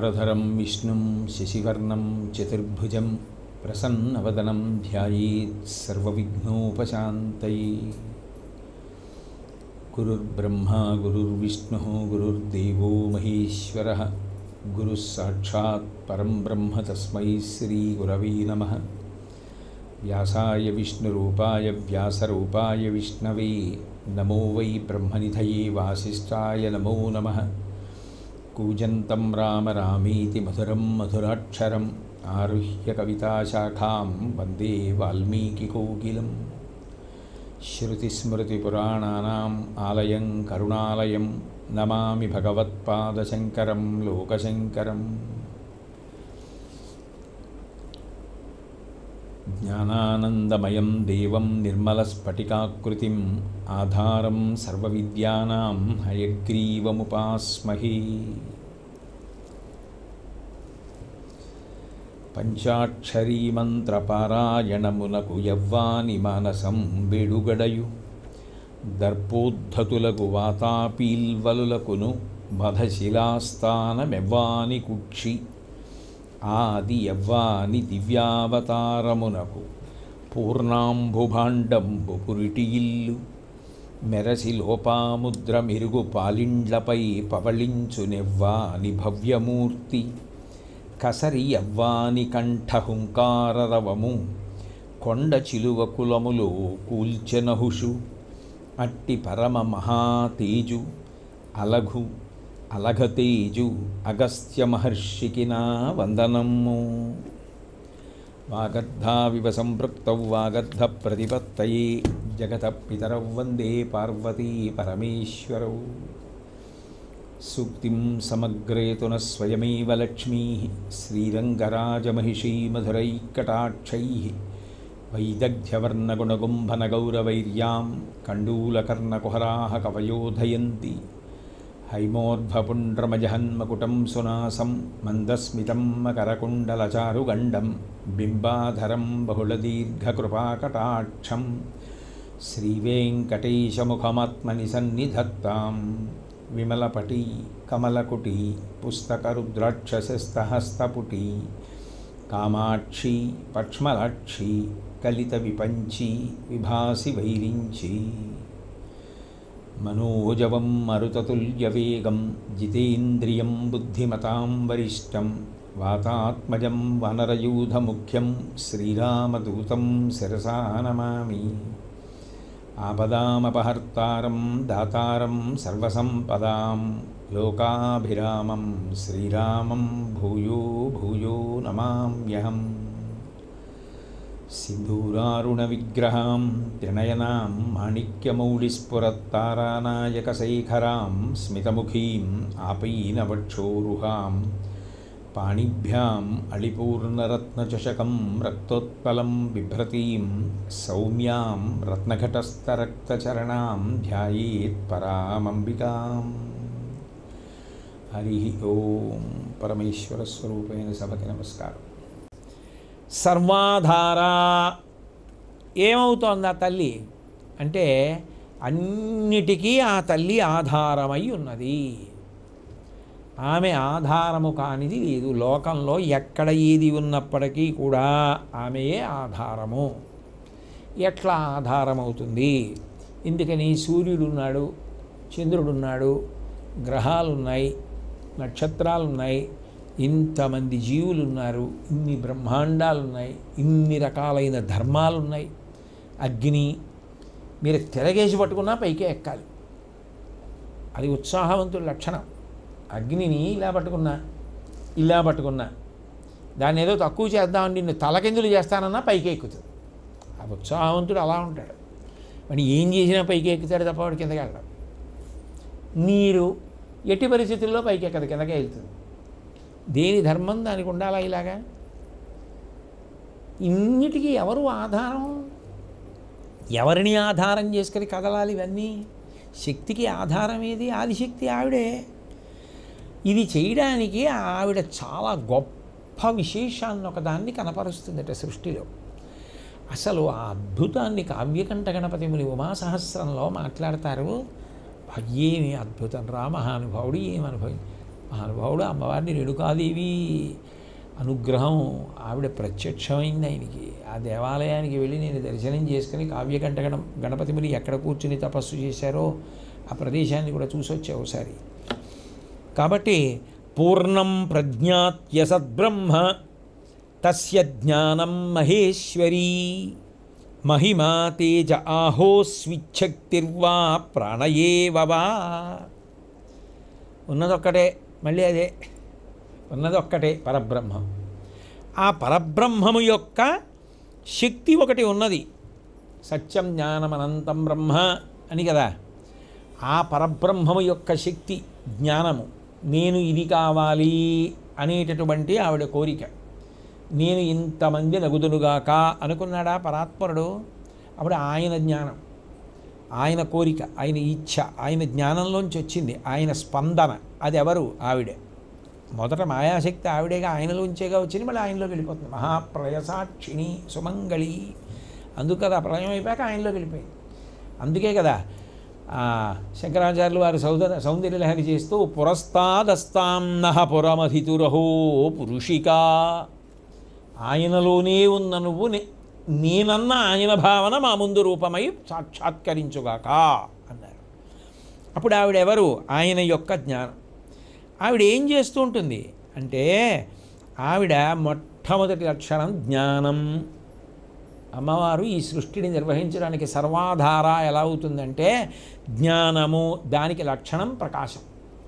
శుక్లాంబరధరం విష్ణుం శశివర్ణం చతుర్భుజం ప్రసన్నవదనం ధ్యాయేత్ సర్వవిఘ్నోపశాంతయే గురుర్బ్రహ్మా గురుర్విష్ణుः గురుర్దేవో మహేశ్వరः గురుः సాక్షాత్ పరం బ్రహ్మ తస్మై శ్రీగురవే నమः వ్యాసాయ విష్ణురూపాయ వ్యాసరూపాయ విష్ణవే నమో వై బ్రహ్మనిధయే వాసిష్ఠాయ నమో నమः కూజంతం రామ రామీతి మధురం మధురాక్షరం ఆరుహ్య కవితాశాఖాం వందే వాల్మీకికోకిలం శృతిస్మృతిపురాణానాం ఆలయం కరుణాలయం నమామి భగవత్పాదశంకరం లోకశంకరం జ్ఞానానందమయం దేవం నిర్మలస్ఫటికాకృతిం ఆధారం సర్వవిద్యానాం హయగ్రీవముపాస్మహే పంచాక్షరీమంత్రపారాయణమునకు యవ్వాని మానసం వెడుగడయు దర్పోద్ధతులకు వాతాపీల్వలులకును మధశిలాస్థానమెవ్వాని కుక్షి ఆది యవ్వాని దివ్యావతారమునకు పూర్ణాంబుభాండంబు పురిటియిల్లు మెరసి లోపాముద్ర మెరుగు పాలిండ్లపై పవళించునెవ్వాని భవ్యమూర్తి కసరి యవ్వాని కంఠహుంకారరవము కొండ చిలువ కులములో కూల్చెనహుషు అట్టి పరమ మహాతేజు అలఘు అలఘతేజు అగస్త్య మహర్షికి నా వందనము వాగర్ధావివ సంపృక్తౌ వాగర్ధ ప్రతిపత్తయే జగత పితరౌ వందే పార్వతీ పరమేశ్వరౌ సూక్తిం సమగ్రేతున స్వయమేవ లక్ష్మీ శ్రీరంగరాజమహిషీ మధురైకటాక్షై వైదగ్ధ్యవర్ణగుణగుంభనగౌరవైర్యాం కండూలకర్ణకుహరాः కవయోధయంతి హైమోర్ధ్వపుండ్రమజహన్మకుటం సునాసం మందస్మితం మకరకుండలచారుగండం బింబాధరం బహుళదీర్ఘకృపాకటాక్షం శ్రీవేంకటేశముఖమాత్మని సన్నిధత్తాం విమలపటి కమలకుటి పుస్తకరుద్రాక్షసస్తహస్తపుటి కామాక్షి పక్ష్మలాక్షి కలిత విపంచి విభాసి వైరించి మనోజవం మరుతతుల్యవేగం జితేంద్రియం బుద్ధిమతాం వరిష్టం వాతాత్మజం వనరయూధముఖ్యం శ్రీరామదూతం శిరసా నమామి ఆపదామపహర్తారం దాతారం సర్వసంపదాం లోకాభిరామం శ్రీరామం భూయో భూయో నమామ్యహం सिन्दूरारुणविग्रहां त्रिनयनां माणिक्यमौलिस्फुरत्तारानायकशेखरां स्मितमुखीम् आपीनवक्षोरुहां पाणिभ्याम् अळिपूर्णरत्नचषकं रक्तोत्पलं बिभ्रतीं सौम्यां रत्नघटस्थरक्तचरणां ध्यायेत्परामम्बिकाम् हरिः ॐ परमेश्वरस्वरूपेण सभके नमस्कारम् సర్వాధార ఏమవుతోంది ఆ తల్లి అంటే అన్నిటికీ ఆ తల్లి ఆధారమై ఉన్నది ఆమె ఆధారము కానిది లేదు లోకంలో ఎక్కడ ఏది ఉన్నప్పటికీ కూడా ఆమెయే ఆధారము ఎట్లా ఆధారం అవుతుంది ఎందుకని సూర్యుడున్నాడు చంద్రుడున్నాడు గ్రహాలున్నాయి నక్షత్రాలున్నాయి ఇంతమంది జీవులు ఉన్నారు ఇన్ని బ్రహ్మాండాలు ఉన్నాయి ఇన్ని రకాలైన ధర్మాలు ఉన్నాయి అగ్ని మీరు తిరగేసి పట్టుకున్నా పైకే ఎక్కాలి అది ఉత్సాహవంతుడి లక్షణం అగ్నిని ఇలా పట్టుకున్నా ఇలా పట్టుకున్నా దాన్ని ఏదో తక్కువ చేద్దామని నిన్ను తలకిందులు చేస్తానన్నా పైకి ఎక్కుతుంది ఆ ఉత్సాహవంతుడు అలా ఉంటాడు మరి ఏం చేసినా పైకి ఎక్కుతాడు తప్ప వాడు కిందకి వెళ్ళడం నీరు ఎట్టి పరిస్థితుల్లో పైకి ఎక్కదు కిందకే వెళ్తుంది దేని ధర్మం దానికి ఉండాలా ఇలాగా ఇన్నిటికీ ఎవరు ఆధారం ఎవరిని ఆధారం చేసుకుని కదలాలి ఇవన్నీ శక్తికి ఆధారం ఏది ఆదిశక్తి ఆవిడే ఇది చేయడానికి ఆవిడ చాలా గొప్ప విశేషాన్ని ఒకదాన్ని కనపరుస్తుందట సృష్టిలో అసలు ఆ అద్భుతాన్ని కావ్యకంఠ గణపతి ముని ఉమాసహస్రంలో మాట్లాడతారు ఏమి అద్భుతం రా మహానుభావుడు ఏమి అనుభవం మహానుభావుడు అమ్మవారిని రేణుకాదేవి అనుగ్రహం ఆవిడ ప్రత్యక్షమైంది ఆయనకి ఆ దేవాలయానికి వెళ్ళి నేను దర్శనం చేసుకుని కావ్యకంఠ గణ గణపతి ముని ఎక్కడ కూర్చుని తపస్సు చేశారో ఆ ప్రదేశాన్ని కూడా చూసి వచ్చా ఒకసారి కాబట్టి పూర్ణం ప్రజ్ఞాత్య సద్బ్రహ్మ తస్య జ్ఞానం మహేశ్వరీ మహిమా తేజ ఆహో స్విచ్ఛక్తిర్వా ప్రాణయేవవా ఉన్నదొక్కటే మళ్ళీ అదే ఉన్నదొక్కటే పరబ్రహ్మం ఆ పరబ్రహ్మము యొక్క శక్తి ఒకటి ఉన్నది సత్యం జ్ఞానం అనంతం బ్రహ్మ అని కదా ఆ పరబ్రహ్మము యొక్క శక్తి జ్ఞానము నేను ఇది కావాలి అనేటటువంటి ఆవిడ కోరిక నేను ఇంతమంది నగుదునుగాక అనుకున్నాడా పరాత్పరుడు అప్పుడు ఆయన జ్ఞానం ఆయన కోరిక ఆయన ఇచ్ఛ ఆయన జ్ఞానంలోంచి వచ్చింది ఆయన స్పందన అది ఎవరు ఆవిడే మొదట మాయాశక్తి ఆవిడేగా ఆయనలోంచేగా వచ్చింది మళ్ళీ ఆయనలోకి వెళ్ళిపోతుంది మహాప్రయసాక్షిణి సుమంగళి అందుకు కదా ప్రళయం అయిపోయాక ఆయనలోకి వెళ్ళిపోయింది అందుకే కదా ఆ, శంకరాచార్యులు వారు సౌదర సౌందర్యలహరి చేస్తూ పురస్తాదస్తాం నహ పురమధితురహో పురుషికా ఆయనలోనే ఉన్న నువ్వు నే- నేనన్న ఆయన భావన మా ముందు రూపమై సాక్షాత్కరించుగాక అన్నారు అప్పుడు ఆవిడ ఎవరు ఆయన యొక్క జ్ఞానం ఆవిడ ఏం చేస్తూ ఉంటుంది అంటే ఆవిడ మొట్టమొదటి లక్షణం జ్ఞానం అమ్మవారు ఈ సృష్టిని నిర్వహించడానికి సర్వాధార ఎలా అవుతుందంటే జ్ఞానము దానికి లక్షణం ప్రకాశం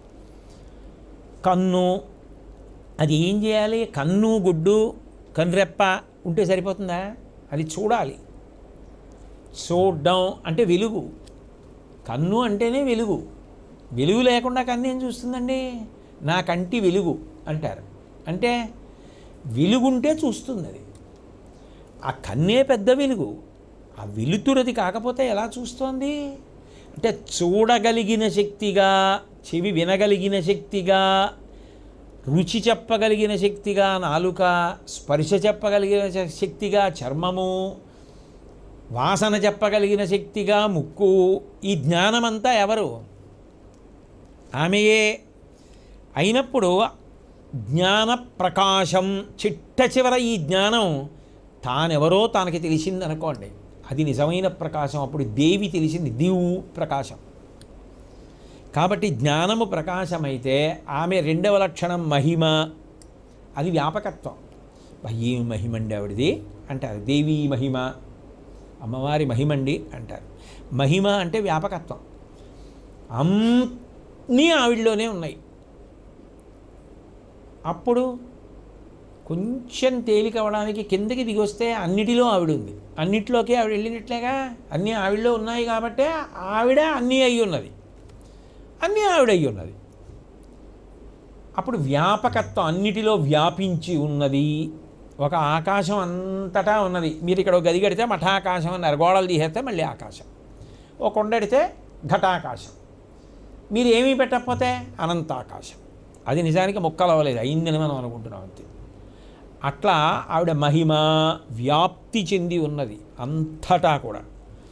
కన్ను అది ఏం చేయాలి కన్ను గుడ్డు కన్రెప్ప ఉంటే సరిపోతుందా అది చూడాలి చూడడం అంటే వెలుగు కన్ను అంటేనే వెలుగు వెలుగు లేకుండా కన్ను ఏం చూస్తుందండి నా కంటి వెలుగు అంటారు అంటే వెలుగుంటే చూస్తుంది అది ఆ కన్నే పెద్ద వెలుగు ఆ వెలుతురది కాకపోతే ఎలా చూస్తోంది అంటే చూడగలిగిన శక్తిగా చెవి వినగలిగిన శక్తిగా రుచి చెప్పగలిగిన శక్తిగా నాలుక స్పర్శ చెప్పగలిగిన శ- శక్తిగా చర్మము వాసన చెప్పగలిగిన శక్తిగా ముక్కు ఈ జ్ఞానమంతా ఎవరు ఆమెయే అయినప్పుడు జ్ఞాన ప్రకాశం చిట్ట చివర ఈ జ్ఞానం తానెవరో తనకి తెలిసింది అనుకోండి అది నిజమైన ప్రకాశం అప్పుడు దేవి తెలిసింది దివు ప్రకాశం కాబట్టి జ్ఞానము ప్రకాశమైతే ఆమె రెండవ లక్షణం మహిమ అది వ్యాపకత్వం "బా, ఏం మహిమ అండి ఆవిడది అంటారు దేవీ మహిమ అమ్మవారి మహిమండి అంటారు మహిమ అంటే వ్యాపకత్వం అన్నీ ఆవిడలోనే ఉన్నాయి అప్పుడు కొంచెం తేలిక అవ్వడానికి కిందకి దిగి వస్తే అన్నిటిలో ఆవిడ ఉంది అన్నిటిలోకి ఆవిడ వెళ్ళినట్లేగా అన్నీ ఆవిడలో ఉన్నాయి కాబట్టే ఆవిడ అన్నీ అయి ఉన్నది అన్నీ ఆవిడ అయి ఉన్నది అప్పుడు వ్యాపకత్వం అన్నిటిలో వ్యాపించి ఉన్నది ఒక ఆకాశం అంతటా ఉన్నది మీరు ఇక్కడ ఒక గది కడితే మఠాకాశం అన్నారు గోడలు తీసేస్తే మళ్ళీ ఆకాశం ఒక కొండడితే ఘటాకాశం మీరు ఏమీ పెట్టకపోతే అనంతాకాశం అది నిజానికి ముక్కలు అవ్వలేదు అయిందని మనం అనుకుంటున్నాం అంతే అట్లా ఆవిడ మహిమ వ్యాప్తి చెంది ఉన్నది అంతటా కూడా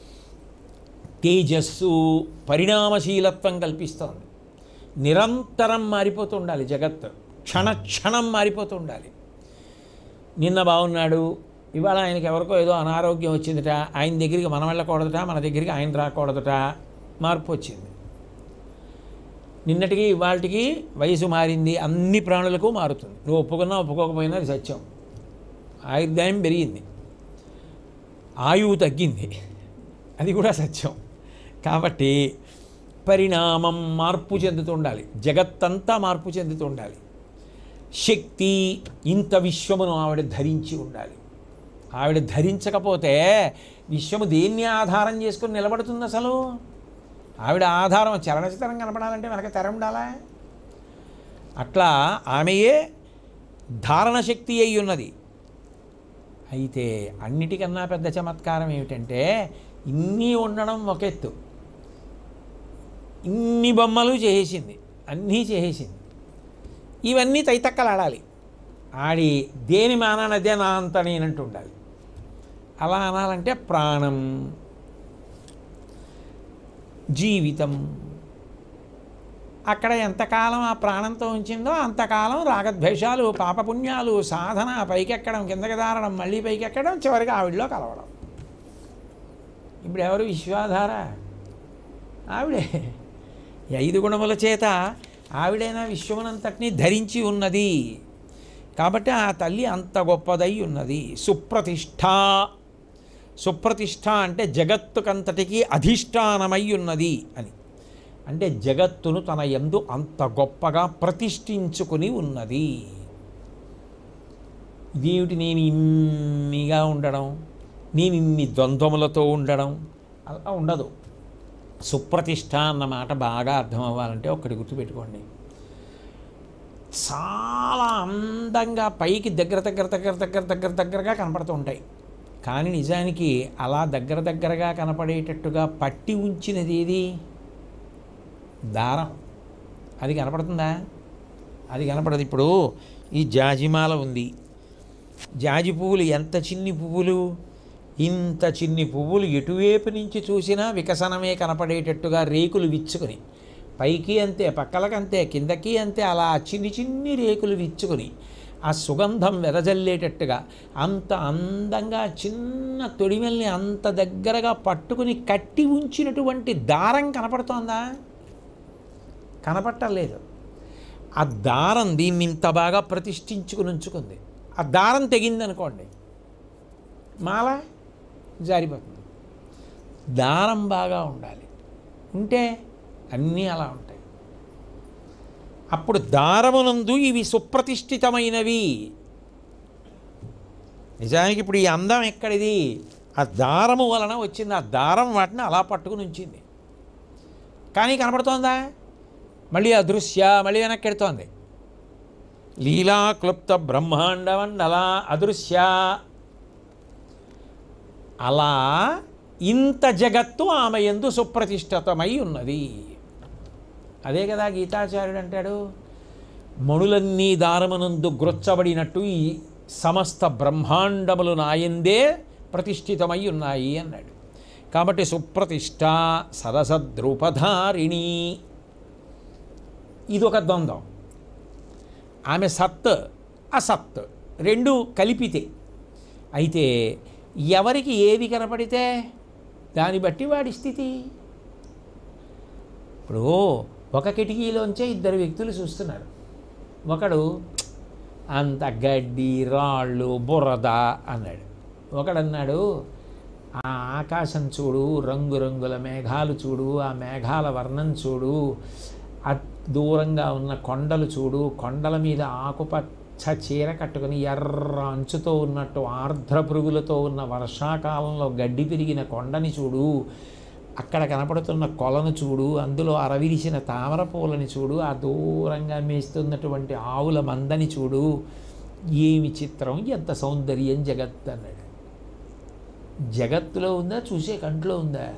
తేజస్సు పరిణామశీలత్వం కల్పిస్తోంది నిరంతరం మారిపోతూ ఉండాలి జగత్ క్షణ క్షణం మారిపోతూ ఉండాలి నిన్న బాగున్నాడు ఇవాళ ఆయనకి ఎవరికో ఏదో అనారోగ్యం వచ్చిందట ఆయన దగ్గరికి మనం వెళ్ళకూడదట మన దగ్గరికి ఆయన రాకూడదట మార్పు వచ్చింది నిన్నటికి ఇవాళకి వయసు మారింది అన్ని ప్రాణులకు మారుతుంది నువ్వు ఒప్పుకున్నా ఒప్పుకోకపోయినా అది సత్యం ఆయుర్దాయం పెరిగింది ఆయువు తగ్గింది అది కూడా సత్యం కాబట్టి పరిణామం మార్పు చెందుతూ ఉండాలి జగత్తంతా మార్పు చెందుతూ ఉండాలి శక్తి ఇంత విశ్వమును ఆవిడ ధరించి ఉండాలి ఆవిడ ధరించకపోతే విశ్వము దేన్ని ఆధారం చేసుకుని నిలబడుతుంది అసలు ఆవిడ ఆధారం చలనచిత్రం కనపడాలంటే మనకి తెర ఉండాలా అట్లా ఆమెయే ధారణ శక్తి అయి ఉన్నది అయితే అన్నిటికన్నా పెద్ద చమత్కారం ఏమిటంటే ఇన్ని ఉండడం ఒక ఎత్తు ఇన్ని బొమ్మలు చేసేసింది అన్నీ చేసేసింది ఇవన్నీ తైతక్కలాడాలి ఆడి దేని మానానదే నా అంత నేనంటూ ఉండాలి అలా అనాలంటే ప్రాణం జీవితం అక్కడ ఎంతకాలం ఆ ప్రాణంతో ఉంచిందో అంతకాలం రాగద్వేషాలు పాపపుణ్యాలు సాధన పైకెక్కడం కిందకి దారడం మళ్ళీ పైకెక్కడం చివరికి ఆవిడలో కలవడం ఇప్పుడు ఎవరు విశ్వాధార ఆవిడే ఈ ఐదు గుణముల చేత ఆవిడైనా విశ్వమునంతటినీ ధరించి ఉన్నది కాబట్టి ఆ తల్లి అంత గొప్పదై ఉన్నది సుప్రతిష్ఠ సుప్రతిష్ఠ అంటే జగత్తుకంతటికి అధిష్టానమై ఉన్నది అని అంటే జగత్తును తన యందు అంత గొప్పగా ప్రతిష్ఠించుకుని ఉన్నది ఇదేమిటి నేను ఇన్నిగా ఉండడం నేను ఇన్ని ద్వంద్వములతో ఉండడం అలా ఉండదు సుప్రతిష్ఠ అన్న మాట బాగా అర్థం అవ్వాలంటే ఒక్కటి గుర్తుపెట్టుకోండి చాలా అందంగా పైకి దగ్గర దగ్గర దగ్గర దగ్గర దగ్గర దగ్గరగా కనపడుతూ ఉంటాయి కానీ నిజానికి అలా దగ్గర దగ్గరగా కనపడేటట్టుగా పట్టి ఉంచినది ఏది దారం అది కనపడుతుందా అది కనపడదు ఇప్పుడు ఈ జాజిమాల ఉంది జాజి పువ్వులు ఎంత చిన్ని పువ్వులు ఇంత చిన్ని పువ్వులు ఎటువైపు నుంచి చూసినా వికసనమే కనపడేటట్టుగా రేకులు విచ్చుకొని పైకి అంతే పక్కలకంతే కిందకి అంతే అలా చిన్ని చిన్ని రేకులు విచ్చుకొని ఆ సుగంధం వెదజల్లేటట్టుగా అంత అందంగా చిన్న తొడిమెల్ని అంత దగ్గరగా పట్టుకుని కట్టి ఉంచినటువంటి దారం కనపడుతోందా కనపట్టలేదు ఆ దారం దీన్ని ఇంత బాగా ప్రతిష్ఠించుకుని ఉంచుకుంది ఆ దారం తెగిందనుకోండి మాల జారిపోతుంది దారం బాగా ఉండాలి ఉంటే అన్నీ అలా ఉంటాయి అప్పుడు దారమునందు ఇవి సుప్రతిష్ఠితమైనవి నిజానికి ఇప్పుడు ఈ అందం ఎక్కడిది ఆ దారము వలన వచ్చింది ఆ దారం వాటిని అలా పట్టుకుని ఉంచింది కానీ కనపడుతోందా మళ్ళీ అదృశ్య మళ్ళీ వెనక్కి ఎడుతోంది లీలా క్లుప్త బ్రహ్మాండమండల అదృశ్య అలా ఇంత జగత్తు ఆమె ఎందు సుప్రతిష్ఠితమై ఉన్నది అదే కదా గీతాచార్యుడు అంటాడు మణులన్నీ దారమునందు గ్రొచ్చబడినట్టు ఈ సమస్త బ్రహ్మాండములు నాయందే ప్రతిష్ఠితమై ఉన్నాయి అన్నాడు కాబట్టి సుప్రతిష్ఠ సరసద్రూపధారిణి ఇదొక ద్వంద్వం ఆమె సత్ అసత్ రెండు కలిపితే అయితే ఎవరికి ఏది కనపడితే దాన్ని బట్టి వాడి స్థితి ఇప్పుడు ఒక కిటికీలోంచే ఇద్దరు వ్యక్తులు చూస్తున్నారు ఒకడు అంత గడ్డి రాళ్ళు బురద అన్నాడు ఒకడన్నాడు ఆ ఆకాశం చూడు రంగురంగుల మేఘాలు చూడు ఆ మేఘాల వర్ణం చూడు ఆ దూరంగా ఉన్న కొండలు చూడు కొండల మీద ఆకుపచ్చ చీర కట్టుకుని ఎర్ర అంచుతో ఉన్నట్టు ఆర్ద్ర పురుగులతో ఉన్న వర్షాకాలంలో గడ్డి పెరిగిన కొండని చూడు అక్కడ కనపడుతున్న కొలను చూడు అందులో అరవిరిసిన తామర పూలని చూడు ఆ దూరంగా మేస్తున్నటువంటి ఆవుల మందని చూడు ఏమి చిత్రం ఎంత సౌందర్యం జగత్ అన్నాడు జగత్తులో ఉందా చూసే కంట్లో ఉందా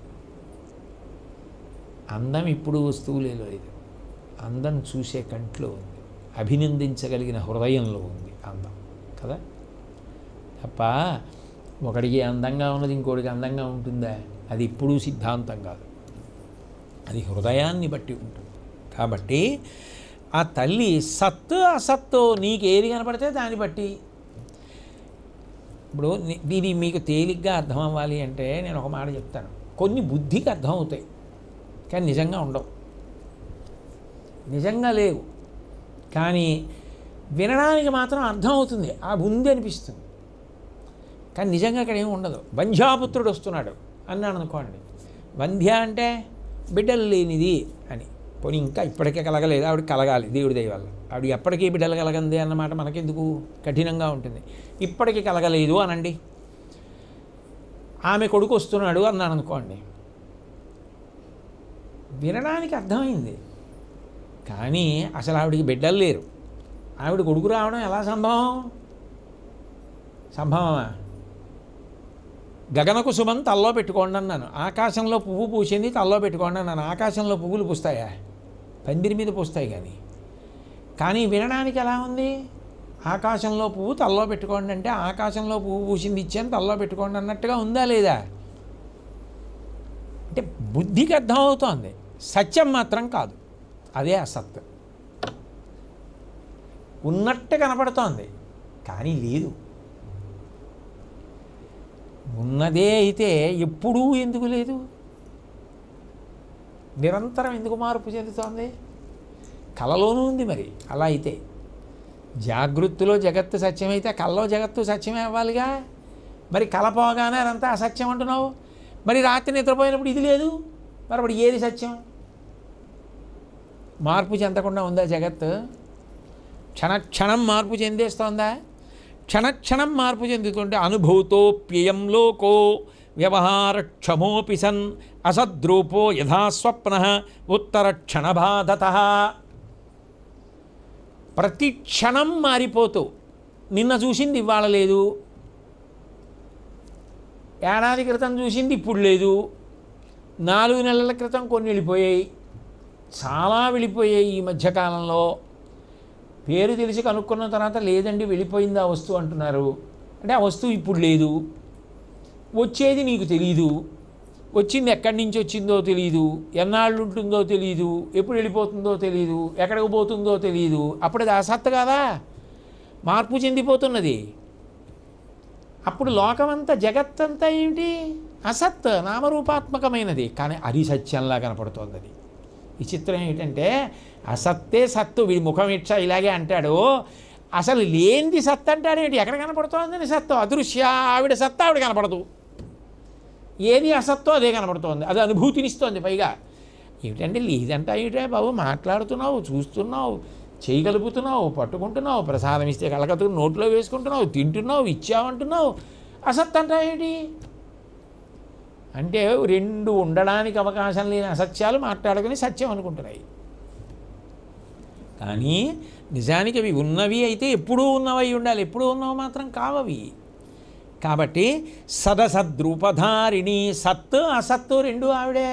అందం ఇప్పుడు వస్తువులేలో ఇది అందం చూసే కంట్లో ఉంది అభినందించగలిగిన హృదయంలో ఉంది అందం కదా తప్ప ఒకడికి అందంగా ఉన్నది ఇంకోటికి అందంగా ఉంటుందా అది ఇప్పుడు సిద్ధాంతం కాదు అది హృదయాన్ని బట్టి ఉంటుంది కాబట్టి ఆ తల్లి సత్తు అసత్తు నీకు ఏది కనపడితే దాన్ని బట్టి ఇప్పుడు ని- దీని మీకు తేలిగ్గా అర్థం అవ్వాలి అంటే నేను ఒక మాట చెప్తాను కొన్ని బుద్ధికి అర్థం అవుతాయి కానీ నిజంగా ఉండవు నిజంగా లేవు కానీ వినడానికి మాత్రం అర్థం అవుతుంది ఆ ఉంది అనిపిస్తుంది కానీ నిజంగా అక్కడ ఏమి ఉండదు వంధ్యాపుత్రుడు వస్తున్నాడు అన్నాడు అనుకోండి వంధ్య అంటే బిడ్డలు లేనిది అని పోనీ ఇంకా ఇప్పటికే కలగలేదు ఆవిడ కలగాలి దేవుడి దయ వల్ల ఆవిడ ఎప్పటికీ బిడ్డలు కలగంది అన్నమాట మనకెందుకు కఠినంగా ఉంటుంది ఇప్పటికీ కలగలేదు అనండి ఆమె కొడుకు వస్తున్నాడు అన్నాను అనుకోండి వినడానికి అర్థమైంది కానీ అసలు ఆవిడికి బిడ్డలు లేరు ఆవిడ కొడుకు రావడం ఎలా సంభవం సంభవమా గగన కుసుమం తల్లో పెట్టుకోండి అన్నాను ఆకాశంలో పువ్వు పూసింది తల్లో పెట్టుకోండి అన్నాను ఆకాశంలో పువ్వులు పూస్తాయా పందిరి మీద పూస్తాయి కానీ కానీ వినడానికి ఎలా ఉంది ఆకాశంలో పువ్వు తల్లో పెట్టుకోండి అంటే ఆకాశంలో పువ్వు పూసింది ఇచ్చాను తల్లో పెట్టుకోండి అన్నట్టుగా ఉందా లేదా అంటే బుద్ధికి అర్థమవుతోంది సత్యం మాత్రం కాదు అదే అసత్ ఉన్నట్టు కనపడుతోంది కానీ లేదు ఉన్నదే అయితే ఎప్పుడూ ఎందుకు లేదు నిరంతరం ఎందుకు మార్పు చెందుతోంది కళలోనూ ఉంది మరి అలా అయితే జాగృతిలో జగత్తు సత్యమైతే కళ్ళలో జగత్తు సత్యమే అవ్వాలిగా మరి కళ పోగానే అదంతా అసత్యం అంటున్నావు మరి రాత్రి నిద్రపోయినప్పుడు ఇది లేదు మరి అప్పుడు ఏది సత్యం మార్పు చెందకుండా ఉందా జగత్తు క్షణక్షణం మార్పు చెందేస్తోందా క్షణక్షణం మార్పు చెందుతుంటే అనుభూతోప్యయం లోకో వ్యవహారక్షమోపి సన్ అసద్రూపో యథా స్వప్న ఉత్తర క్షణబాధత ప్రతి క్షణం మారిపోతూ నిన్న చూసింది ఇవాళ లేదు ఏడాది క్రితం చూసింది ఇప్పుడు లేదు నాలుగు నెలల క్రితం కొన్ని వెళ్ళిపోయాయి చాలా వెళ్ళిపోయాయి ఈ మధ్యకాలంలో పేరు తెలిసి కనుక్కున్న తర్వాత లేదండి వెళ్ళిపోయింది ఆ వస్తువు అంటున్నారు అంటే ఆ వస్తువు ఇప్పుడు లేదు వచ్చేది నీకు తెలియదు వచ్చింది ఎక్కడి నుంచి వచ్చిందో తెలియదు ఎన్నాళ్ళు ఉంటుందో తెలియదు ఎప్పుడు వెళ్ళిపోతుందో తెలియదు ఎక్కడికి పోతుందో తెలియదు అప్పుడు అది అసత్ కాదా మార్పు చెందిపోతున్నది అప్పుడు లోకమంతా జగత్తంతా ఏమిటి అసత్ నామరూపాత్మకమైనది కానీ అది సత్యంలా కనపడుతోంది అది విచిత్రం ఏంటంటే అసత్తే సత్తు వీడి ముఖం ఇచ్చ ఇలాగే అంటాడు అసలు లేనిది సత్తు అంటాడేంటి ఎక్కడ కనపడుతోందని సత్తు అదృశ్య ఆవిడ సత్తు ఆవిడ కనపడదు ఏది అసత్తో అదే కనపడుతోంది అది అనుభూతినిస్తోంది పైగా ఏమిటంటే లేదంటే ఏమిటే బాబు మాట్లాడుతున్నావు చూస్తున్నావు చేయగలుగుతున్నావు పట్టుకుంటున్నావు ప్రసాదం ఇస్తే కలకత్తుకు నోట్లో వేసుకుంటున్నావు తింటున్నావు ఇచ్చావంటున్నావు అసత్ అంటా ఏంటి అంటే రెండు ఉండడానికి అవకాశం లేని అసత్యాలు మాట్లాడుకుని సత్యం అనుకుంటున్నాయి కానీ నిజానికి అవి ఉన్నవి అయితే ఎప్పుడూ ఉన్నవై ఉండాలి ఎప్పుడూ ఉన్నవి మాత్రం కావవి కాబట్టి సదసద్రూపధారిణి సత్ అసత్తు రెండు ఆవిడే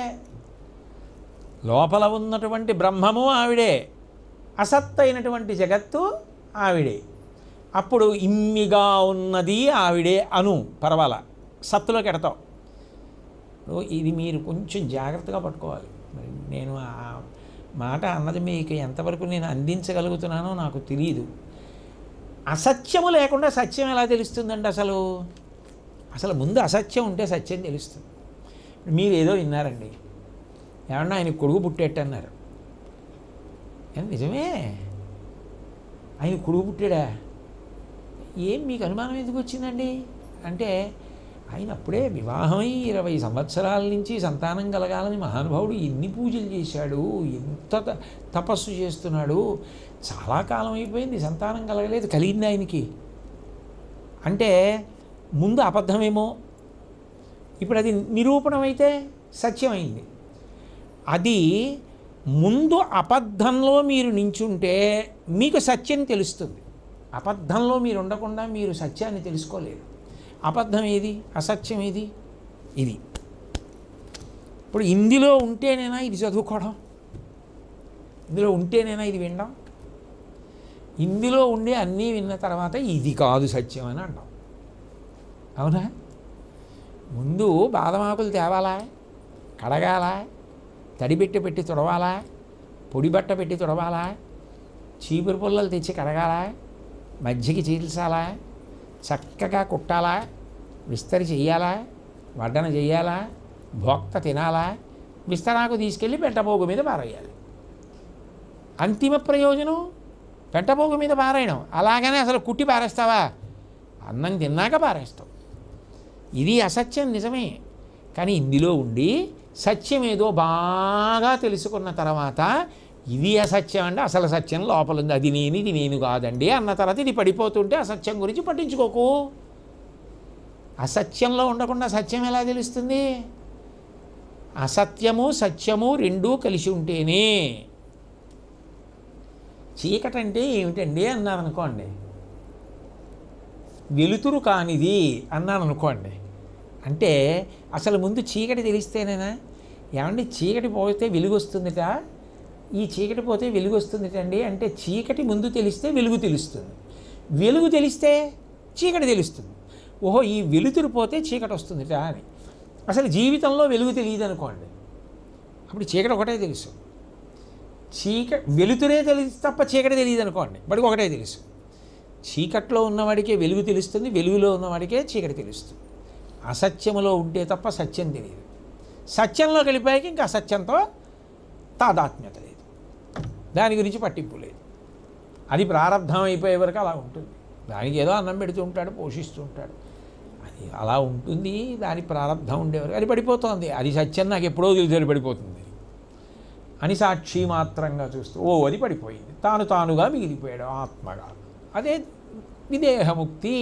లోపల ఉన్నటువంటి బ్రహ్మము ఆవిడే అసత్ అయినటువంటి జగత్తు ఆవిడే అప్పుడు ఇమ్మిగా ఉన్నది ఆవిడే అను పర్వాల సత్తులోకి ఎడతావు ఇప్పుడు ఇది మీరు కొంచెం జాగ్రత్తగా పట్టుకోవాలి మరి నేను ఆ మాట అన్నది మీకు ఎంతవరకు నేను అందించగలుగుతున్నానో నాకు తెలియదు అసత్యము లేకుండా సత్యం ఎలా తెలుస్తుందండి అసలు అసలు ముందు అసత్యం ఉంటే సత్యం తెలుస్తుంది మీరు ఏదో విన్నారండి ఏమన్నా ఆయన కొడుకు పుట్టేట్టు అన్నారు ఏం నిజమే ఆయన కొడుకు పుట్టాడా ఏం మీకు అనుమానం ఎందుకు వచ్చిందండి అంటే ఆయన అప్పుడే వివాహమై ఇరవై సంవత్సరాల నుంచి సంతానం కలగాలని మహానుభావుడు ఎన్ని పూజలు చేశాడు ఎంత త- తపస్సు చేస్తున్నాడు చాలా కాలం అయిపోయింది సంతానం కలగలేదు కలిగింది ఆయనకి అంటే ముందు అబద్ధమేమో ఇప్పుడు అది నిరూపణమైతే సత్యమైంది అది ముందు అబద్ధంలో మీరు నించుంటే మీకు సత్యం తెలుస్తుంది అబద్ధంలో మీరు ఉండకుండా మీరు సత్యాన్ని తెలుసుకోలేరు అబద్ధం ఏది అసత్యం ఏది ఇది ఇప్పుడు ఇందులో ఉంటేనేనా ఇది చదువుకోవడం ఇందులో ఉంటేనేనా ఇది వినడం ఇందులో ఉండే అన్నీ విన్న తర్వాత ఇది కాదు సత్యం అని అంటాం అవునా ముందు బాదమాకులు తేవాలా కడగాలా తడిబెట్టి పెట్టి తుడవాలా పొడి బట్ట పెట్టి తుడవాలా చీపురు పుల్లలు తెచ్చి కడగాలా మజ్జిగ చీల్చాలా చక్కగా కుట్టాలా విస్తరి చెయ్యాలా వడ్డన చెయ్యాలా భోక్త తినాలా విస్తరాకు తీసుకెళ్ళి పెట్టబోగు మీద పారేయాలి అంతిమ ప్రయోజనం పెట్టబోగు మీద పారేయడం అలాగనే అసలు కుట్టి పారేస్తావా అన్నం తిన్నాక పారేస్తావు ఇది అసత్యం నిజమే కానీ ఇందులో ఉండి సత్యం ఏదో బాగా తెలుసుకున్న తర్వాత ఇది అసత్యం అంటే అసలు సత్యం లోపల ఉంది అది నేను ఇది నేను కాదండి అన్న తర్వాత ఇది పడిపోతుంటే అసత్యం గురించి పట్టించుకోకు అసత్యంలో ఉండకుండా సత్యం ఎలా తెలుస్తుంది అసత్యము సత్యము రెండూ కలిసి ఉంటేనే చీకటి అంటే ఏమిటండి అన్నారు అనుకోండి వెలుతురు కానిది అన్నాను అనుకోండి అంటే అసలు ముందు చీకటి తెలిస్తేనేనా ఏమండి చీకటి పోతే వెలుగు వస్తుందిట ఈ చీకటి పోతే వెలుగు వస్తుందిటండి అంటే చీకటి ముందు తెలిస్తే వెలుగు తెలుస్తుంది వెలుగు తెలిస్తే చీకటి తెలుస్తుంది ఓహో ఈ వెలుతురు పోతే చీకటి వస్తుందిట అని అసలు జీవితంలో వెలుగు తెలియదు అనుకోండి అప్పుడు చీకటి ఒకటే తెలుసు చీక వెలుతురే తెలిసి తప్ప చీకటి తెలియదు అనుకోండి వాడికి ఒకటే తెలుసు చీకట్లో ఉన్నవాడికే వెలుగు తెలుస్తుంది వెలుగులో ఉన్నవాడికే చీకటి తెలుస్తుంది అసత్యములో ఉంటే తప్ప సత్యం తెలియదు సత్యంలోకి వెళ్ళిపోయాక ఇంకా అసత్యంతో తాదాత్మ్యత లేదు దాని గురించి పట్టింపు లేదు అది ప్రారంధం అయిపోయే వరకు అలా ఉంటుంది దానికి ఏదో అన్నం పెడుతూ ఉంటాడు పోషిస్తూ ఉంటాడు అది అలా ఉంటుంది దాని ప్రారంధం ఉండేవారు అది పడిపోతుంది అది సత్యం నాకు ఎప్పుడో తెలిసి పడిపోతుంది అని సాక్షి మాత్రంగా చూస్తూ ఓ అది పడిపోయింది తాను తానుగా మిగిలిపోయాడు ఆత్మగా అదే విదేహముక్తి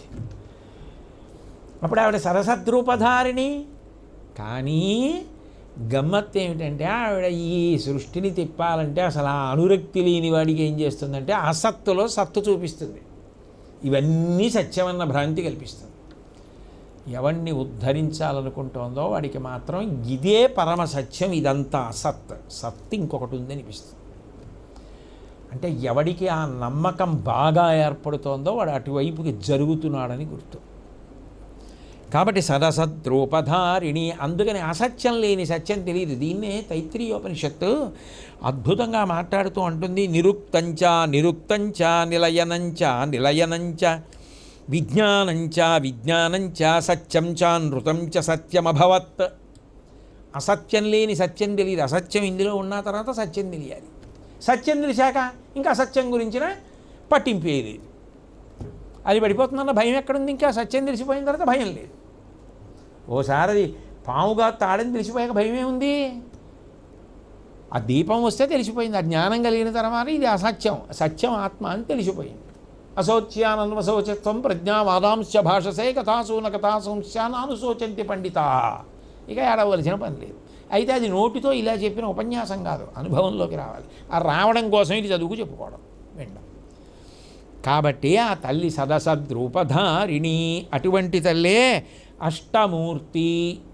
అప్పుడు ఆవిడ సరసద్రూపధారిణి కానీ గమ్మత్తు ఏమిటంటే ఆవిడ ఈ సృష్టిని తిప్పాలంటే అసలు ఆ అనురక్తి లేని వాడికి ఏం చేస్తుందంటే అసత్తులో సత్తు చూపిస్తుంది ఇవన్నీ సత్యమన్న భ్రాంతి కల్పిస్తుంది ఎవరిని ఉద్ధరించాలనుకుంటోందో వాడికి మాత్రం ఇదే పరమ సత్యం ఇదంతా అసత్ సత్ ఇంకొకటి ఉంది అనిపిస్తుంది అంటే ఎవడికి ఆ నమ్మకం బాగా ఏర్పడుతోందో వాడు అటువైపుకి జరుగుతున్నాడని గుర్తు కాబట్టి సదసద్రూపధారిణి అందుకని అసత్యం లేని సత్యం తెలియదు దీన్నే తైత్రీయోపనిషత్తు అద్భుతంగా మాట్లాడుతూ అంటుంది నిరుక్తంచ నిరుక్తంచ నిలయనంచ నిలయనంచ విజ్ఞానంచ విజ్ఞానంచ సత్యం చ నృతం చ సత్యమభవత్ అసత్యం లేని సత్యం తెలియదు అసత్యం ఇందులో ఉన్న తర్వాత సత్యం తెలియాలి సత్యం తెలిసాక ఇంకా అసత్యం గురించిన పట్టింపు లేదు అది పడిపోతుందన్న భయం ఎక్కడుంది ఇంకా సత్యం తెలిసిపోయిన తర్వాత భయం లేదు ఓసారి అది పాముగా తాడని తెలిసిపోయాక భయమే ఉంది ఆ దీపం వస్తే తెలిసిపోయింది ఆ జ్ఞానం కలిగిన తర్వాత ఇది అసత్యం సత్యం ఆత్మ అని తెలిసిపోయింది అశోచ్యానన్వశోచత్వం ప్రజ్ఞావాదాంశ భాషసే కథాసూన కథాసంశానానుశోచంతి పండిత ఇక ఏడవలసిన పని లేదు అయితే అది నోటితో ఇలా చెప్పిన ఉపన్యాసం కాదు అనుభవంలోకి రావాలి ఆ రావడం కోసం ఇది చదువుకు చెప్పుకోవడం వినడం కాబట్టి ఆ తల్లి సదసద్రూపధారిణి అటువంటి తల్లే అష్టమూర్తి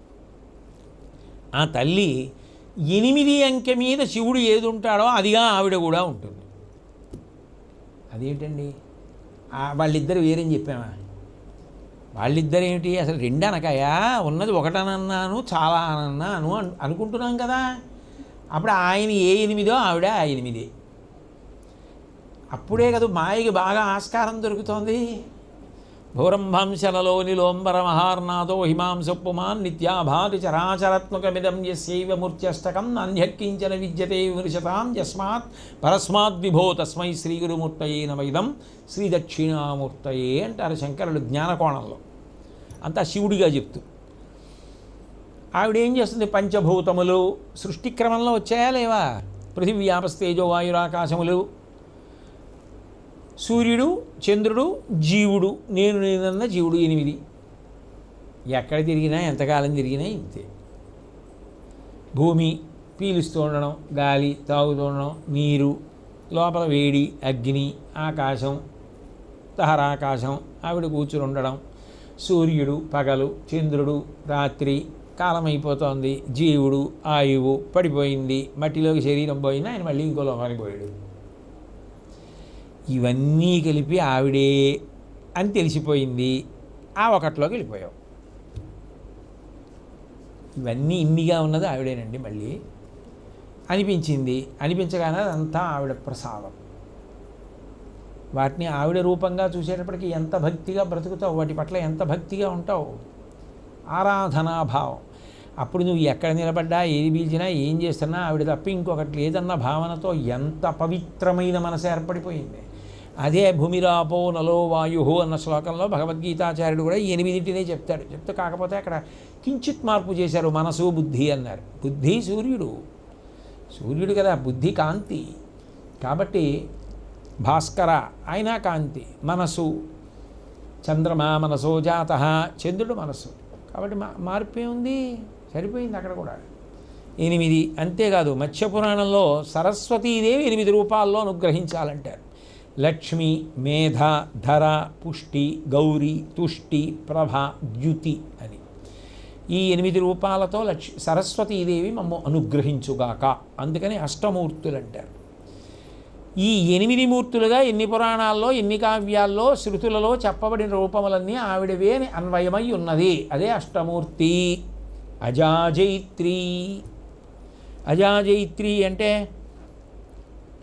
ఆ తల్లి ఎనిమిది అంకె మీద శివుడు ఏది ఉంటాడో అదిగా ఆవిడ కూడా ఉంటుంది అదేంటండి ఆ వాళ్ళిద్దరు వేరేం చెప్పామా వాళ్ళిద్దరు ఏమిటి అసలు రెండు అనకయా ఉన్నది ఒకటనన్నాను చాలా అనన్నాను అను అనుకుంటున్నాం కదా అప్పుడు ఆయన ఏ ఎనిమిదో ఆవిడ ఆ ఎనిమిది అప్పుడే కదా మాయకి బాగా ఆస్కారం దొరుకుతోంది భూరంభంశలలోని లోంబర మహార్నాథో హిమాంసపుమాన్ నిత్యాభాతి చరాచరాత్మకమిదం యస్యైవ మూర్త్యష్టకం నాణ్యక్కించన విద్యతే విమృశతాం యస్మాత్ పరస్మాత్ విభో తస్మై శ్రీ గురుమూర్తయే నమైదం శ్రీ దక్షిణామూర్తయే అంటారు శంకరుడు జ్ఞానకోణంలో అంతా శివుడిగా చెప్తూ ఆవిడ ఏం చేస్తుంది పంచభూతములు సృష్టి క్రమంలో వచ్చాయా లేవా పృథివ్యాపస్తేజో వాయురాకాశములు సూర్యుడు చంద్రుడు జీవుడు నేను నేనన్న జీవుడు ఎనిమిది ఎక్కడ తిరిగినా ఎంతకాలం తిరిగినా ఇంతే భూమి పీలుస్తూ ఉండడం గాలి తాగుతూ ఉండడం నీరు లోపల వేడి అగ్ని ఆకాశం తహరాకాశం ఆవిడ కూర్చుని ఉండడం సూర్యుడు పగలు చంద్రుడు రాత్రి కాలం అయిపోతోంది జీవుడు ఆయువు పడిపోయింది మట్టిలోకి శరీరం పోయింది ఆయన మళ్ళీ ఇంకో లోకానికి పోయాడు ఇవన్నీ కలిపి ఆవిడే అని తెలిసిపోయింది ఆ ఒకటిలోకి వెళ్ళిపోయావు ఇవన్నీ ఇన్నిగా ఉన్నది ఆవిడేనండి మళ్ళీ అనిపించింది అనిపించగానే అదంతా ఆవిడ ప్రసాదం వాటిని ఆవిడ రూపంగా చూసేటప్పటికి ఎంత భక్తిగా బ్రతుకుతావు వాటి పట్ల ఎంత భక్తిగా ఉంటావు ఆరాధనాభావం అప్పుడు నువ్వు ఎక్కడ నిలబడ్డా ఏది పీల్చినా ఏం చేస్తున్నా ఆవిడ తప్ప ఇంకొకటి లేదన్న భావనతో ఎంత పవిత్రమైన మనసు ఏర్పడిపోయింది అదే భూమిరాపో నలో వాయు అన్న శ్లోకంలో భగవద్గీతాచార్యుడు కూడా ఈ ఎనిమిదింటినే చెప్తాడు చెప్తే కాకపోతే అక్కడ కించిత్ మార్పు చేశారు మనసు బుద్ధి అన్నారు బుద్ధి సూర్యుడు సూర్యుడు కదా బుద్ధి కాంతి కాబట్టి భాస్కర ఆయన కాంతి మనసు చంద్రమా మనసో జాత చంద్రుడు మనసు కాబట్టి మా మార్పే ఉంది సరిపోయింది అక్కడ కూడా ఎనిమిది అంతేకాదు మత్స్యపురాణంలో సరస్వతీదేవి ఎనిమిది రూపాల్లో అనుగ్రహించాలంటారు లక్ష్మి మేధ ధర పుష్టి గౌరీ తుష్టి ప్రభ ద్యుతి అని ఈ ఎనిమిది రూపాలతో లక్ష్మి సరస్వతీదేవి మమ్మ అనుగ్రహించుగాక అందుకని అష్టమూర్తులు అంటారు ఈ ఎనిమిది మూర్తులుగా ఎన్ని పురాణాల్లో ఎన్ని కావ్యాల్లో శృతులలో చెప్పబడిన రూపములన్నీ ఆవిడవే అని అన్వయమై ఉన్నది అదే అష్టమూర్తి అజాజైత్రి అజాజైత్రి అంటే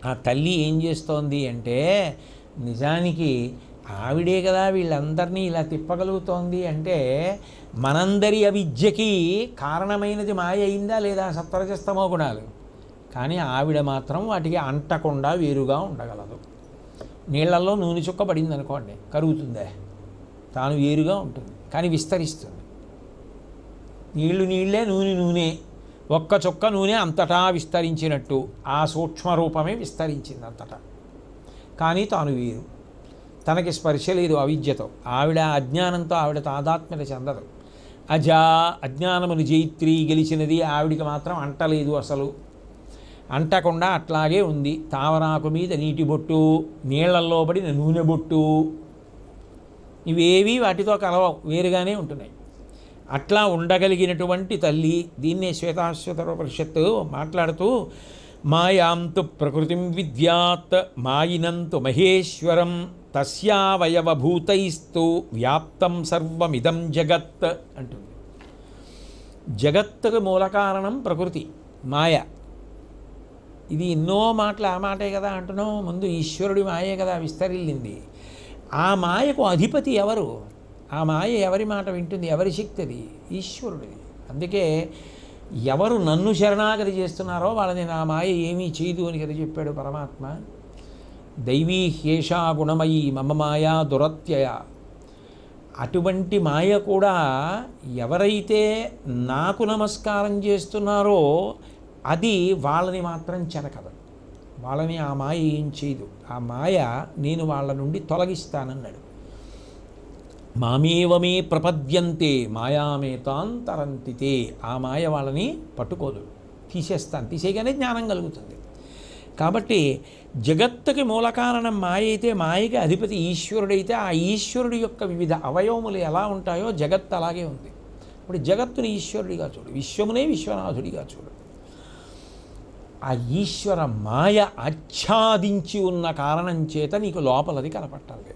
ఆ తల్లి ఏం చేస్తోంది అంటే నిజానికి ఆవిడే కదా వీళ్ళందరినీ ఇలా తిప్పగలుగుతోంది అంటే మనందరి అవిద్యకి కారణమైనది మాయ అయిందా లేదా సత్వరజస్తమో గుణాలు కానీ ఆవిడ మాత్రం వాటికి అంటకుండా వేరుగా ఉండగలదు నీళ్లలో నూనె చుక్క పడింది అనుకోండి కరుగుతుందే తాను వేరుగా ఉంటుంది కానీ విస్తరిస్తుంది నీళ్లు నీళ్ళే నూనె నూనె ఒక్క చుక్క నూనె అంతటా విస్తరించినట్టు ఆ సూక్ష్మ రూపమే విస్తరించింది అంతటా కానీ తాను వేరు తనకి స్పర్శ లేదు అవిద్యతో ఆవిడ అజ్ఞానంతో ఆవిడ తాదాత్మ్యత చెందదు అజా అజ్ఞానమును జైత్రి గెలిచినది ఆవిడికి మాత్రం అంటలేదు అసలు అంటకుండా అట్లాగే ఉంది తావరాకు మీద నీటి బొట్టు నీళ్లల్లో పడిన నూనె బొట్టు ఇవేవి వాటితో కలవవు వేరుగానే ఉంటున్నాయి అట్లా ఉండగలిగినటువంటి తల్లి దీన్నే శ్వేతాశ్వతర పరిషత్తు మాట్లాడుతూ మాయాంతు ప్రకృతిం విద్యాత్ మాయినంతు మహేశ్వరం తస్యావయవభూతైస్తు వ్యాప్తం సర్వమిదం జగత్ అంటుంది జగత్తుకు మూల కారణం ప్రకృతి మాయ ఇది ఎన్నో మాటలు ఆ మాటే కదా అంటున్నాం ముందు ఈశ్వరుడి మాయే కదా విస్తరిల్లింది ఆ మాయకు అధిపతి ఎవరు ఆ మాయ ఎవరి మాట వింటుంది ఎవరి శక్తి అది ఈశ్వరుడిది అందుకే ఎవరు నన్ను శరణాగతి చేస్తున్నారో వాళ్ళని నా మాయ ఏమీ చేయదు అని కదా చెప్పాడు పరమాత్మ దైవీ హ్యేషా గుణమయీ మమ మాయా దురత్యయ అటువంటి మాయ కూడా ఎవరైతే నాకు నమస్కారం చేస్తున్నారో అది వాళ్ళని మాత్రం చెనకదు వాళ్ళని ఆ మాయ ఏం చేయదు ఆ మాయ నేను వాళ్ళ నుండి తొలగిస్తానన్నాడు మామేవమే ప్రపద్యంతే మాయామేతాంతరంతితే ఆ మాయ వాళ్ళని పట్టుకోదు తీసేస్తాను తీసేయగానే జ్ఞానం కలుగుతుంది కాబట్టి జగత్తుకి మూల కారణం మాయ అయితే మాయకి అధిపతి ఈశ్వరుడైతే ఆ ఈశ్వరుడి యొక్క వివిధ అవయవములు ఎలా ఉంటాయో జగత్ అలాగే ఉంది ఇప్పుడు జగత్తుని ఈశ్వరుడిగా చూడు విశ్వమునే విశ్వనాథుడిగా చూడు ఆ ఈశ్వర మాయ ఆచ్ఛాదించి ఉన్న కారణం చేత నీకు లోపలది కనపట్టాలి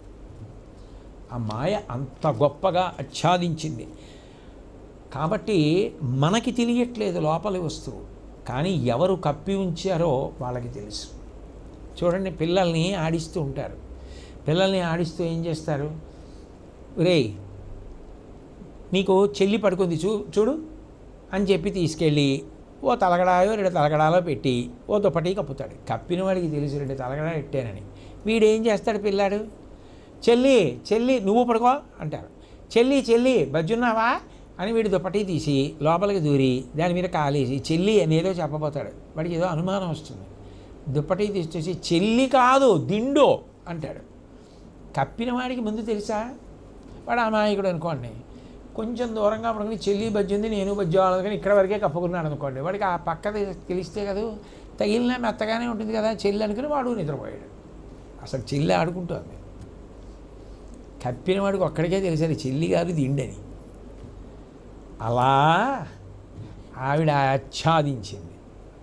ఆ మాయ అంత గొప్పగా ఆచ్ఛాదించింది కాబట్టి మనకి తెలియట్లేదు లోపలి వస్తువు కానీ ఎవరు కప్పి ఉంచారో వాళ్ళకి తెలుసు చూడండి పిల్లల్ని ఆడిస్తూ ఉంటారు పిల్లల్ని ఆడిస్తూ ఏం చేస్తారు రే నీకు చెల్లి పడుకుంది చూ చూడు అని చెప్పి తీసుకెళ్ళి ఓ తలగడాయో రెండు తలగడాలో పెట్టి ఓ దుప్పటి కప్పుతాడు కప్పిన వాడికి తెలుసు రెండు తలగడా పెట్టానని వీడేం చేస్తాడు పిల్లాడు చెల్లి చెల్లి నువ్వు పడుకో అంటారు చెల్లి చెల్లి బజ్జున్నావా అని వీడు దుప్పటి తీసి లోపలికి దూరి దాని మీద కాలేసి చెల్లి అనేదో చెప్పబోతాడు వాడికి ఏదో అనుమానం వస్తుంది దుప్పటి తీసి చెల్లి కాదు దిండో అంటాడు కప్పిన వాడికి ముందు తెలుసా వాడు అమాయకుడు అనుకోండి కొంచెం దూరంగా పడుకుని చెల్లి బజ్జి ఉంది నేను బజ్జి వాళ్ళది కానీ ఇక్కడ వరకే కప్పుకున్నాడు అనుకోండి వాడికి ఆ పక్క తెలిస్తే కదా తగిలిన మెత్తగానే ఉంటుంది కదా చెల్లి అనుకుని వాడు నిద్రపోయాడు అసలు చెల్లి ఆడుకుంటుంది కప్పిన వాడికి ఒక్కడికే తెలిసారు చెల్లి గారు దిండని అలా ఆవిడ ఆచ్ఛాదించింది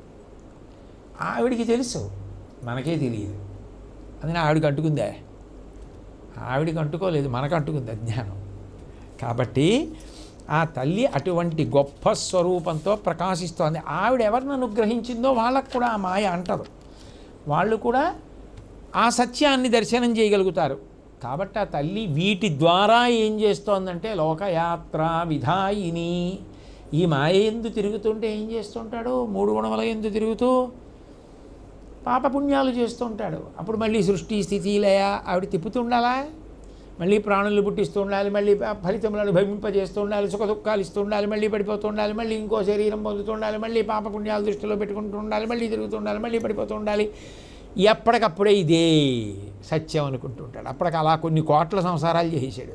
ఆవిడికి తెలుసు మనకే తెలియదు అందుకని ఆవిడకి అంటుకుందే ఆవిడికి అంటుకోలేదు మనకు అంటుకుంది అజ్ఞానం కాబట్టి ఆ తల్లి అటువంటి గొప్ప స్వరూపంతో ప్రకాశిస్తోంది ఆవిడ ఎవరిని అనుగ్రహించిందో వాళ్ళకు కూడా ఆ మాయ అంటదు వాళ్ళు కూడా ఆ సత్యాన్ని దర్శనం చేయగలుగుతారు కాబట్టి ఆ తల్లి వీటి ద్వారా ఏం చేస్తోందంటే లోకయాత్ర విధాయిని ఈ మాయ ఎందు తిరుగుతుంటే ఏం చేస్తుంటాడు మూడు గుణముల ఎందు తిరుగుతూ పాపపుణ్యాలు చేస్తుంటాడు అప్పుడు మళ్ళీ సృష్టి స్థితి లయ ఆవిడ తిప్పుతుండాలా మళ్ళీ ప్రాణులు పుట్టిస్తూ ఉండాలి మళ్ళీ ఫలితములను అనుభవింపజేస్తూ ఉండాలి సుఖ దుఃఖాలు ఇస్తూ ఉండాలి మళ్ళీ పడిపోతూ ఉండాలి మళ్ళీ ఇంకో శరీరం పొందుతూ ఉండాలి మళ్ళీ పాపపుణ్యాలు దృష్టిలో పెట్టుకుంటూ ఉండాలి మళ్ళీ తిరుగుతూ ఉండాలి మళ్ళీ పడిపోతూ ఉండాలి ఎప్పటికప్పుడే ఇదే సత్యం అనుకుంటూ ఉంటాడు అప్పటికి అలా కొన్ని కోట్ల సంసారాలు చేసేసాడు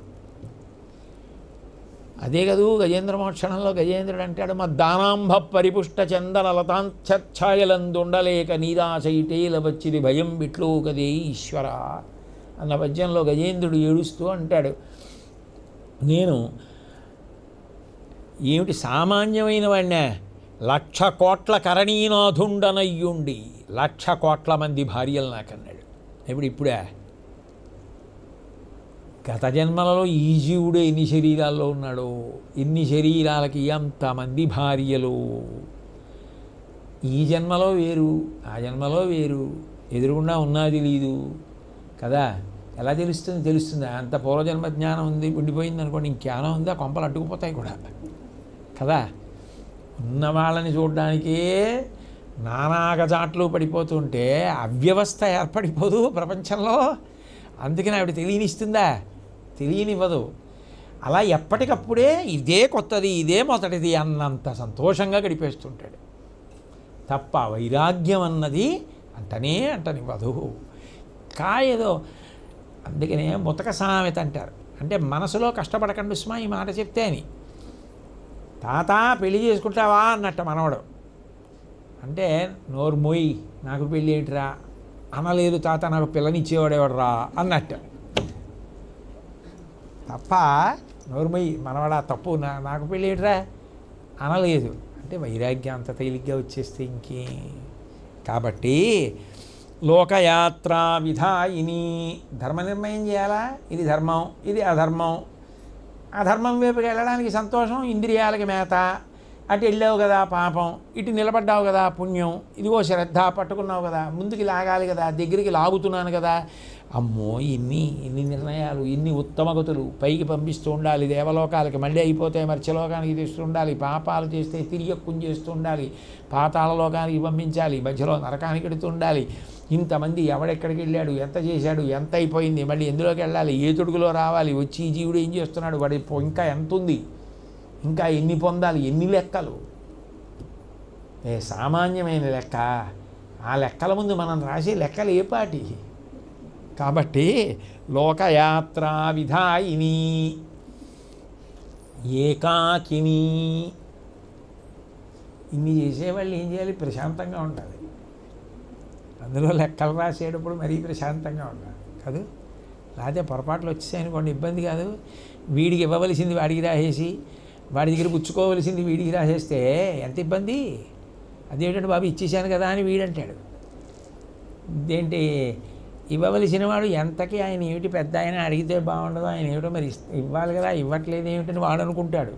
అదే కదూ గజేంద్ర మోక్షణంలో గజేంద్రుడు అంటాడు మా దానాంభ పరిపుష్ట చందన లతాంఛాయలందుండలేక నీరాశైటేల వచ్చిది భయం బిట్లు కదే ఈశ్వర అన్న పద్యంలో గజేంద్రుడు ఏడుస్తూ అంటాడు నేను ఏమిటి సామాన్యమైన వాడినే లక్ష కోట్ల కరణీనాథుండనయ్యుండి లక్ష కోట్ల మంది భార్యలు నాకన్నాడు ఇప్పుడు ఇప్పుడే గత జన్మలలో ఈ జీవుడే ఎన్ని శరీరాల్లో ఉన్నాడో ఎన్ని శరీరాలకి ఎంతమంది భార్యలు ఈ జన్మలో వేరు ఆ జన్మలో వేరు ఎదురుగుండా ఉన్నది లేదు కదా ఎలా తెలుస్తుంది తెలుస్తుందా అంత పూర్వజన్మ జ్ఞానం ఉంది ఉండిపోయింది అనుకోండి ఇంకేమైనా ఉందా కొంపలు అడ్డుకుపోతాయి కూడా కదా ఉన్న వాళ్ళని చూడడానికే నానాగజాట్లు పడిపోతుంటే అవ్యవస్థ ఏర్పడిపోదు ప్రపంచంలో అందుకని ఆవిడ తెలియనిస్తుందా తెలియనివ్వదు అలా ఎప్పటికప్పుడే ఇదే కొత్తది ఇదే మొదటిది అన్నంత సంతోషంగా గడిపేస్తుంటాడు తప్ప వైరాగ్యం అన్నది అంటనే అంటనివ్వదు కాయదో అందుకనే ముతక సామెత అంటారు అంటే మనసులో కష్టపడకండి సుమా ఈ మాట చెప్తే అని తాత పెళ్లి చేసుకుంటావా అన్నట్ట మనవడు అంటే నోరు మొయ్యి నాకు పెళ్ళి ఏంటిరా అనలేదు తాత నాకు పిల్లనిచ్చేవాడేవాడు రా అన్నట్టు తప్ప నోరు మొయ్యి మనవాడా తప్పు నా నాకు పెళ్ళి ఏంటిరా అనలేదు అంటే వైరాగ్యం అంత తేలిగ్గా వచ్చేస్తే ఇంకే కాబట్టి లోకయాత్ర విధాయిని ధర్మ నిర్ణయం చేయాలా ఇది ధర్మం ఇది అధర్మం అధర్మం వైపుకి వెళ్ళడానికి సంతోషం ఇంద్రియాలకి మేత అటు వెళ్ళావు కదా పాపం ఇటు నిలబడ్డావు కదా పుణ్యం ఇదిగో శ్రద్ధ పట్టుకున్నావు కదా ముందుకి లాగాలి కదా దగ్గరికి లాగుతున్నాను కదా అమ్మో ఇన్ని ఇన్ని నిర్ణయాలు ఇన్ని ఉత్తమ గతులు పైకి పంపిస్తూ ఉండాలి దేవలోకాలకి మళ్ళీ అయిపోతే మర్చలోకానికి తెస్తూ ఉండాలి పాపాలు చేస్తే తిరిగి చేస్తూ ఉండాలి పాతాళ లోకానికి పంపించాలి మధ్యలో నరకానికి ఎడుతూ ఉండాలి ఇంతమంది ఎవడెక్కడికి వెళ్ళాడు ఎంత చేశాడు ఎంత అయిపోయింది మళ్ళీ ఎందులోకి వెళ్ళాలి ఏ తొడుగులో రావాలి వచ్చి ఈ జీవుడు ఏం చేస్తున్నాడు వాడి పొ- ఇంకా ఎంత ఉంది ఇంకా ఎన్ని పొందాలి ఎన్ని లెక్కలు ఏ సామాన్యమైన లెక్క ఆ లెక్కల ముందు మనం రాసే లెక్కలు ఏ పాటి కాబట్టి లోకయాత్ర విధాయిని ఏకాకిని ఇన్ని చేసేవాళ్ళు ఏం చేయాలి ప్రశాంతంగా ఉండాలి అందులో లెక్కలు రాసేటప్పుడు మరీ ప్రశాంతంగా ఉండాలి కాదు లేకపోతే పొరపాట్లు వచ్చేసాయనుకోండి ఇబ్బంది కాదు వీడికి ఇవ్వవలసింది వాడికి రాసేసి వాడి దగ్గర పుచ్చుకోవలసింది వీడికి రాసేస్తే ఎంత ఇబ్బంది అదేంటంటే బాబు ఇచ్చేసాను కదా అని వీడంటాడు ఇదేంటి ఇవ్వవలసిన వాడు ఎంతకి ఆయన ఏమిటి పెద్ద ఆయన అడిగితే బాగుండదు ఆయన ఏమిటో మరి ఇస్- ఇవ్వాలి కదా ఇవ్వట్లేదు ఏమిటని వాడు అనుకుంటాడు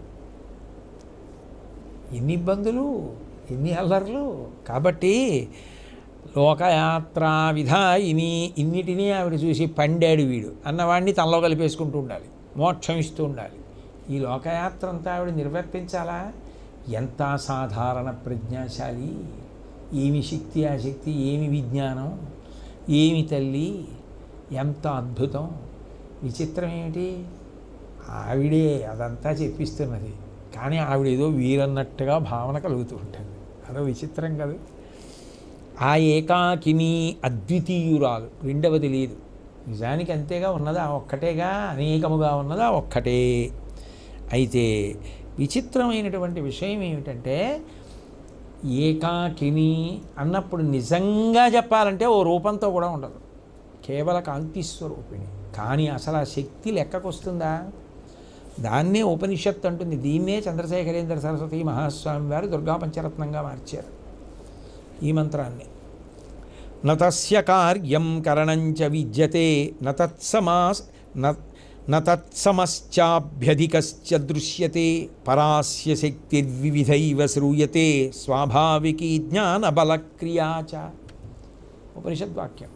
ఎన్ని ఇబ్బందులు ఎన్ని అల్లర్లు కాబట్టి లోకయాత్ర విధాయిని ఇన్నిటినీ ఆవిడ చూసి పండాడు వీడు అన్నవాడిని తనలో కలిపేసుకుంటూ ఉండాలి మోక్షం ఇస్తూ ఉండాలి ఈ లోకయాత్ర అంతా ఆవిడ నిర్వర్తించాలా ఎంత సాధారణ ప్రజ్ఞాశాలి ఏమి శక్తి ఆ శక్తి ఏమి విజ్ఞానం ఏమి తల్లి ఎంత అద్భుతం విచిత్రం ఏమిటి ఆవిడే అదంతా చెప్పిస్తున్నది కానీ ఆవిడ ఏదో వీరన్నట్టుగా భావన కలుగుతూ ఉంటుంది అదో విచిత్రం కదా ఆ ఏకాకిని అద్వితీయురాలు రెండవది లేదు నిజానికి అంతేగా ఉన్నదా ఒక్కటేగా అనేకముగా ఉన్నదా ఒక్కటే అయితే విచిత్రమైనటువంటి విషయం ఏమిటంటే ఏకాకిని అన్నప్పుడు నిజంగా చెప్పాలంటే ఓ రూపంతో కూడా ఉండదు కేవల కాంతి స్వరూపిణి కానీ అసలు ఆ శక్తి లెక్కకు వస్తుందా దాన్నే ఉపనిషత్తు అంటుంది దీన్నే చంద్రశేఖరేంద్ర సరస్వతి మహాస్వామి వారు దుర్గా పంచరత్నంగా మార్చారు ఈ మంత్రాన్ని నతస్య కార్యం కరణంచ విద్యతే నతత్సమాస్ న తత్సమశ్చాభ్యధికశ్చ దృశ్యతే పరాస్య శక్తిర్వివిధైవ శ్రూయతే స్వాభావికీ జ్ఞానబలక్రియా చ ఉపనిషద్వాక్యం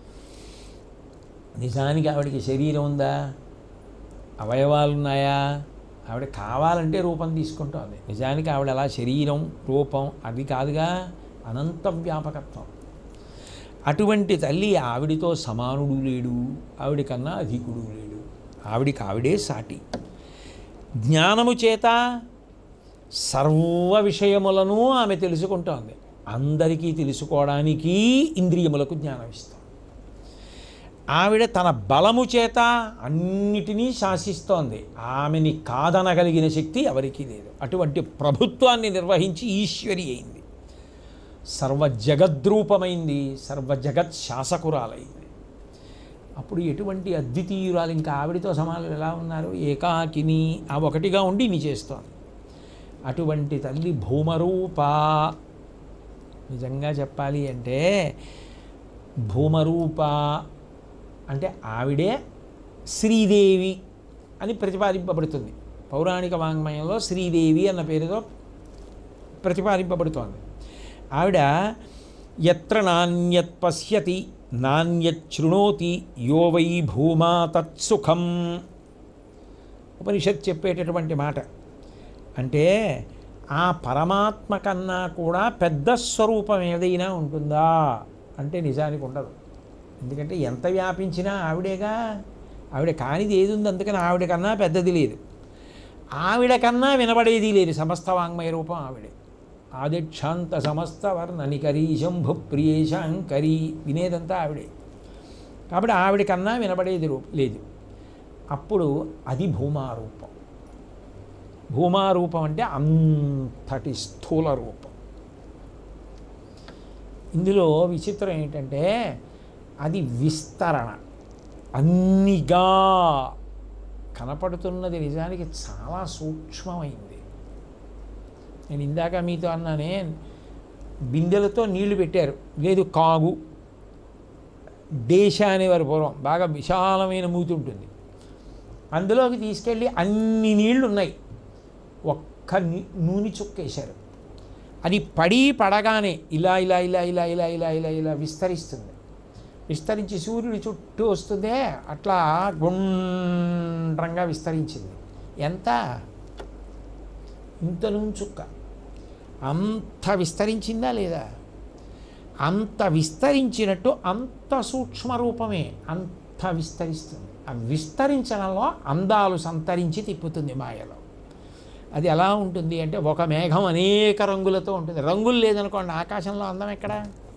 నిజానికి ఆవిడకి శరీరం ఉందా అవయవాలు ఉన్నాయా ఆవిడ కావాలంటే రూపం తీసుకుంటోంది నిజానికి ఆవిడ అలా శరీరం రూపం అది కాదుగా అనంత వ్యాపకత్వం అటువంటి తల్లి ఆవిడితో సమానుడు లేడు ఆవిడ కన్నా అధికుడు లేడు ఆవిడికి ఆవిడే సాటి జ్ఞానము చేత సర్వ విషయములను ఆమె తెలుసుకుంటోంది అందరికీ తెలుసుకోవడానికి ఇంద్రియములకు జ్ఞానం ఇస్తాం ఆవిడ తన బలము చేత అన్నిటినీ శాసిస్తోంది ఆమెని కాదనగలిగిన శక్తి ఎవరికీ లేదు అటువంటి ప్రభుత్వాన్ని నిర్వహించి ఈశ్వరి అయింది సర్వ జగద్రూపమైంది సర్వ జగత్ శాసకురాలైంది అప్పుడు ఎటువంటి అద్వితీయురాలు ఇంకా ఆవిడతో సమానులు ఎలా ఉన్నారు ఏకాకిని ఆ ఒకటిగా ఉండి ఇన్ని చేస్తోంది అటువంటి తల్లి భూమరూప నిజంగా చెప్పాలి అంటే భూమరూప అంటే ఆవిడే శ్రీదేవి అని ప్రతిపాదింపబడుతుంది పౌరాణిక వాంగ్మయంలో శ్రీదేవి అన్న పేరుతో ప్రతిపాదింపబడుతోంది ఆవిడ ఎత్ర నాణ్యత్ పశ్యతి నాణ్యశృణోతి యో వై భూమా తత్సుఖం ఉపనిషత్ చెప్పేటటువంటి మాట అంటే ఆ పరమాత్మ కన్నా కూడా పెద్ద స్వరూపం ఏదైనా ఉంటుందా అంటే నిజానికి ఉండదు ఎందుకంటే ఎంత వ్యాపించినా ఆవిడేగా ఆవిడ కానిది ఏది ఉంది అందుకని ఆవిడ కన్నా పెద్దది లేదు ఆవిడ కన్నా వినబడేది లేదు సమస్త వాంగ్మయ రూపం ఆవిడే ఆదిక్షాంత సమస్త వర్ణనికరీ శంభు ప్రియేశాంకరీ వినేదంతా ఆవిడే కాబట్టి ఆవిడ కన్నా వినబడేది రూపం లేదు అప్పుడు అది భూమారూపం భూమారూపం అంటే అంతటి స్థూల రూపం ఇందులో విచిత్రం ఏంటంటే అది విస్తరణ అన్నిగా కనపడుతున్నది నిజానికి చాలా సూక్ష్మమైంది నేను ఇందాక మీతో అన్నానే బిందెలతో నీళ్లు పెట్టారు లేదు కాగు దేశ అనేవారు పూర్వం బాగా విశాలమైన మూతి ఉంటుంది అందులోకి తీసుకెళ్ళి అన్ని నీళ్లు ఉన్నాయి ఒక్క ని- నూనె చుక్కేశారు అది పడి పడగానే ఇలా ఇలా ఇలా ఇలా ఇలా ఇలా ఇలా ఇలా విస్తరిస్తుంది విస్తరించి సూర్యుడి చుట్టూ వస్తుందే అట్లా గుండ్రంగా విస్తరించింది ఎంత ఇంత నూనె చుక్క అంత విస్తరించిందా లేదా అంత విస్తరించినట్టు అంత సూక్ష్మ రూపమే అంత విస్తరిస్తుంది ఆ విస్తరించడంలో అందాలు సంతరించి తిప్పుతుంది మాయలో అది ఎలా ఉంటుంది అంటే ఒక మేఘం అనేక రంగులతో ఉంటుంది రంగులు లేదనుకోండి ఆకాశంలో అందం ఎక్కడ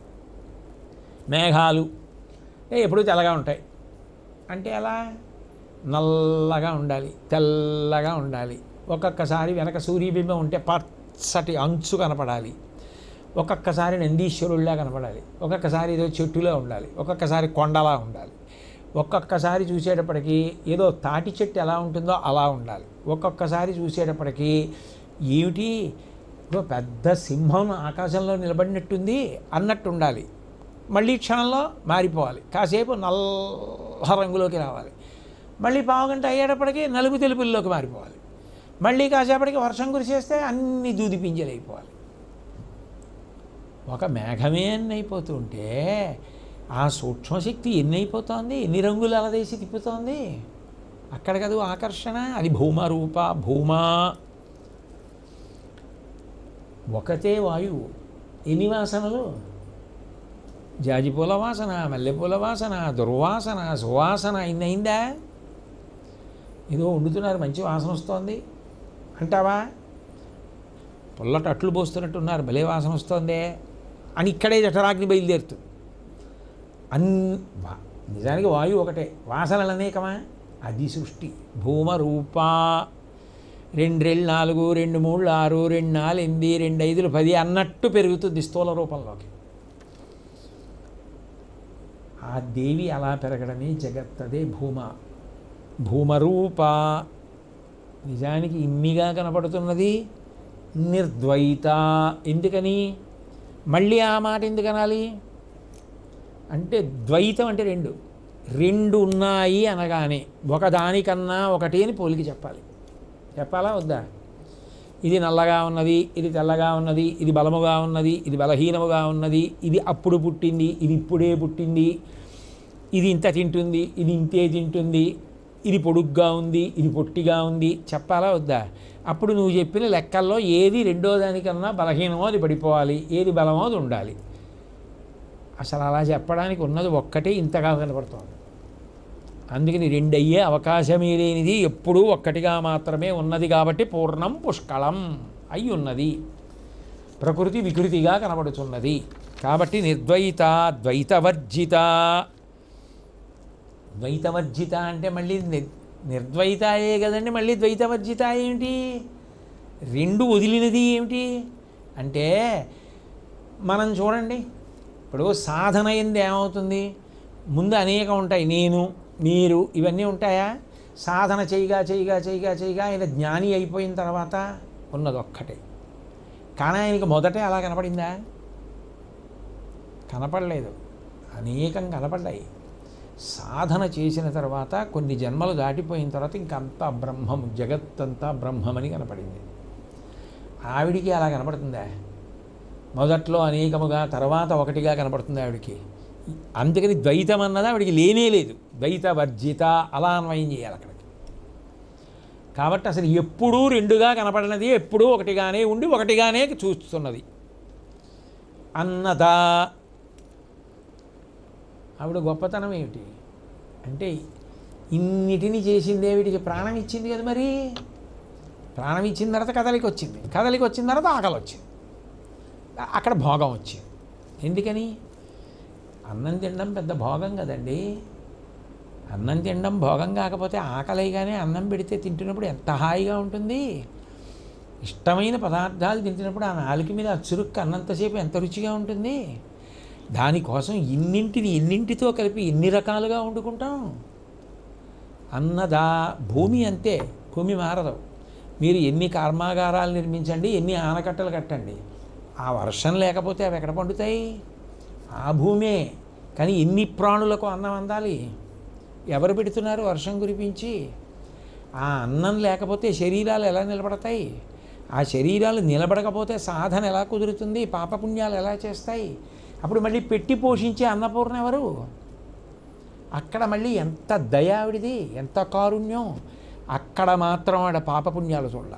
మేఘాలు ఏ ఎప్పుడూ తెల్లగా ఉంటాయి అంటే ఎలా నల్లగా ఉండాలి తెల్లగా ఉండాలి ఒక్కొక్కసారి వెనక సూర్యబింబం ఉంటే పచ్చటి అంచు కనపడాలి ఒక్కొక్కసారి నందీశ్వరుల్లా కనపడాలి ఒక్కొక్కసారి ఏదో చెట్టులా ఉండాలి ఒక్కొక్కసారి కొండలా ఉండాలి ఒక్కొక్కసారి చూసేటప్పటికి ఏదో తాటి చెట్టు ఎలా ఉంటుందో అలా ఉండాలి ఒక్కొక్కసారి చూసేటప్పటికి ఏమిటి ఇదో పెద్ద సింహం ఆకాశంలో నిలబడినట్టుంది అన్నట్టు ఉండాలి మళ్ళీ క్షణంలో మారిపోవాలి కాసేపు నల్ల రంగులోకి రావాలి మళ్ళీ పావుగంట అయ్యేటప్పటికి నలుపు తెలుపుల్లోకి మారిపోవాలి మళ్ళీ కాసేపటికి వర్షం కురిసేస్తే అన్ని దూది పింజలు అయిపోవాలి ఒక మేఘమే ఎన్ని అయిపోతుంటే ఆ సూక్ష్మశక్తి ఎన్ని అయిపోతోంది ఎన్ని రంగులు అలదేసి తిప్పుతోంది అక్కడ కదూ ఆకర్షణ అది భూమ రూప భూమా ఒకటే వాయువు ఎన్ని వాసనలు జాజిపూల వాసన మల్లెపూల వాసన దుర్వాసన సువాసన ఇన్ని అయిందా ఏదో వండుతున్నారు మంచి వాసన వస్తోంది అంటావా పుల్లట అట్లు పోస్తున్నట్టున్నారు భలే వాసన వస్తోందే అని ఇక్కడే జఠరాగ్ని బయలుదేరుతుంది అన్ వా- నిజానికి వాయువు ఒకటే వాసనలు అనేకమా అది సృష్టి భూమ రూప రెండు రెండు నాలుగు రెండు మూడు ఆరు రెండు నాలుగు ఎనిమిది రెండు ఐదులు పది అన్నట్టు పెరుగుతుంది స్థూల రూపంలోకి ఆ దేవి అలా పెరగడమే జగత్తదే భూమ భూమరూప నిజానికి ఇన్నిగా కనపడుతున్నది నిర్ద్వైత ఎందుకని మళ్ళీ ఆ మాట ఎందుకు అనాలి అంటే ద్వైతం అంటే రెండు రెండు ఉన్నాయి అనగానే ఒకదానికన్నా ఒకటి అని పోలికి చెప్పాలి చెప్పాలా వద్దా ఇది నల్లగా ఉన్నది ఇది తెల్లగా ఉన్నది ఇది బలముగా ఉన్నది ఇది బలహీనముగా ఉన్నది ఇది అప్పుడు పుట్టింది ఇది ఇప్పుడే పుట్టింది ఇది ఇంత తింటుంది ఇది ఇంతే తింటుంది ఇది పొడుగ్గా ఉంది ఇది పొట్టిగా ఉంది చెప్పాలా వద్దా అప్పుడు నువ్వు చెప్పిన లెక్కల్లో ఏది రెండో దానికన్నా బలహీనమో అది పడిపోవాలి ఏది బలమో అది ఉండాలి అసలు అలా చెప్పడానికి ఉన్నది ఒక్కటే ఇంతగా కనపడుతోంది అందుకని రెండు అయ్యే అవకాశమే లేనిది ఎప్పుడూ ఒక్కటిగా మాత్రమే ఉన్నది కాబట్టి పూర్ణం పుష్కళం అయి ఉన్నది ప్రకృతి వికృతిగా కనబడుతున్నది కాబట్టి నిర్ద్వైత ద్వైతవర్జిత ద్వైతవర్జిత అంటే మళ్ళీ ని- నిర్ద్వైతాయే కదండి మళ్ళీ ద్వైతవర్జిత ఏమిటి రెండు వదిలినది ఏమిటి అంటే మనం చూడండి ఇప్పుడు సాధన ఎందు ఏమవుతుంది ముందు అనేకం ఉంటాయి నేను మీరు ఇవన్నీ ఉంటాయా సాధన చేయగా చేయగా చేయగా చేయగా ఆయన జ్ఞాని అయిపోయిన తర్వాత ఉన్నది ఒక్కటే కానీ ఆయనకి మొదటే అలా కనపడిందా కనపడలేదు అనేకం కనపడ్డాయి సాధన చేసిన తర్వాత కొన్ని జన్మలు దాటిపోయిన తర్వాత ఇంకంతా బ్రహ్మం జగత్తంతా బ్రహ్మమని కనపడింది ఆవిడికి అలా కనపడుతుందా మొదట్లో అనేకముగా తర్వాత ఒకటిగా కనపడుతుంది ఆవిడికి అందుకని ద్వైతం అన్నది ఆవిడికి లేనే లేదు ద్వైత వర్జిత అలా అన్వయం చేయాలి అక్కడికి కాబట్టి అసలు ఎప్పుడూ రెండుగా కనపడినది ఎప్పుడూ ఒకటిగానే ఉండి ఒకటిగానే చూస్తున్నది అన్నదా ఆవిడ గొప్పతనం ఏమిటి అంటే ఇన్నిటిని చేసిందే వీటికి ప్రాణం ఇచ్చింది కదా మరి ప్రాణం ఇచ్చిన తర్వాత కదలికి వచ్చింది కదలికి వచ్చిన తర్వాత ఆకలి వచ్చింది అక్కడ భోగం వచ్చింది ఎందుకని అన్నం తినడం పెద్ద భోగం కదండి అన్నం తినడం భోగం కాకపోతే ఆకలిగానే అన్నం పెడితే తింటున్నప్పుడు ఎంత హాయిగా ఉంటుంది ఇష్టమైన పదార్థాలు తింటున్నప్పుడు ఆ నాలుక మీద ఆ చురుక్కు అన్నంతసేపు ఎంత రుచిగా ఉంటుంది దానికోసం ఇన్నింటిని ఎన్నింటితో కలిపి ఎన్ని రకాలుగా వండుకుంటాం అన్నదా భూమి అంతే భూమి మారదు మీరు ఎన్ని కర్మాగారాలు నిర్మించండి ఎన్ని ఆనకట్టలు కట్టండి ఆ వర్షం లేకపోతే అవి ఎక్కడ పండుతాయి ఆ భూమే కానీ ఎన్ని ప్రాణులకు అన్నం అందాలి ఎవరు పెడుతున్నారు వర్షం కురిపించి ఆ అన్నం లేకపోతే శరీరాలు ఎలా నిలబడతాయి ఆ శరీరాలు నిలబడకపోతే సాధన ఎలా కుదురుతుంది పాపపుణ్యాలు ఎలా చేస్తాయి అప్పుడు మళ్ళీ పెట్టి పోషించే అన్నపూర్ణ ఎవరు అక్కడ మళ్ళీ ఎంత దయ ఆవిడిది ఎంత కారుణ్యం అక్కడ మాత్రం ఆడ పాపపుణ్యాలు చూడాల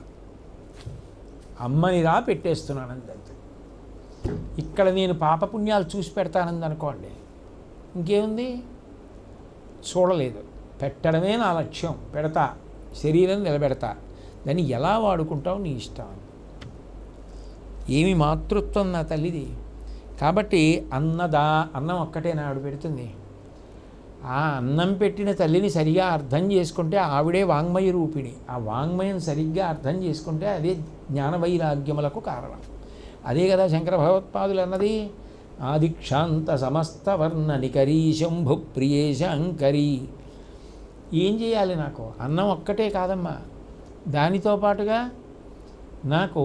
అమ్మనిరా పెట్టేస్తున్నానంది అంతే ఇక్కడ నేను పాపపుణ్యాలు చూసి పెడతానంది అనుకోండి ఇంకేముంది చూడలేదు పెట్టడమే నా లక్ష్యం పెడతా శరీరం నిలబెడతా దాన్ని ఎలా వాడుకుంటావు నీ ఇష్టం ఏమి మాతృత్వం నా తల్లిది కాబట్టి అన్నదా అన్నం ఒక్కటే నాడు పెడుతుంది ఆ అన్నం పెట్టిన తల్లిని సరిగా అర్థం చేసుకుంటే ఆవిడే వాంగ్మయ రూపిణి ఆ వాంగ్మయం సరిగ్గా అర్థం చేసుకుంటే అదే జ్ఞాన వైరాగ్యములకు కారణం అదే కదా శంకర భగవత్పాదులు అన్నది ఆదిక్షాంత సమస్త వర్ణ నికరీ శంభు ప్రియేశ అంకరీ ఏం చేయాలి నాకు అన్నం ఒక్కటే కాదమ్మా దానితో పాటుగా నాకు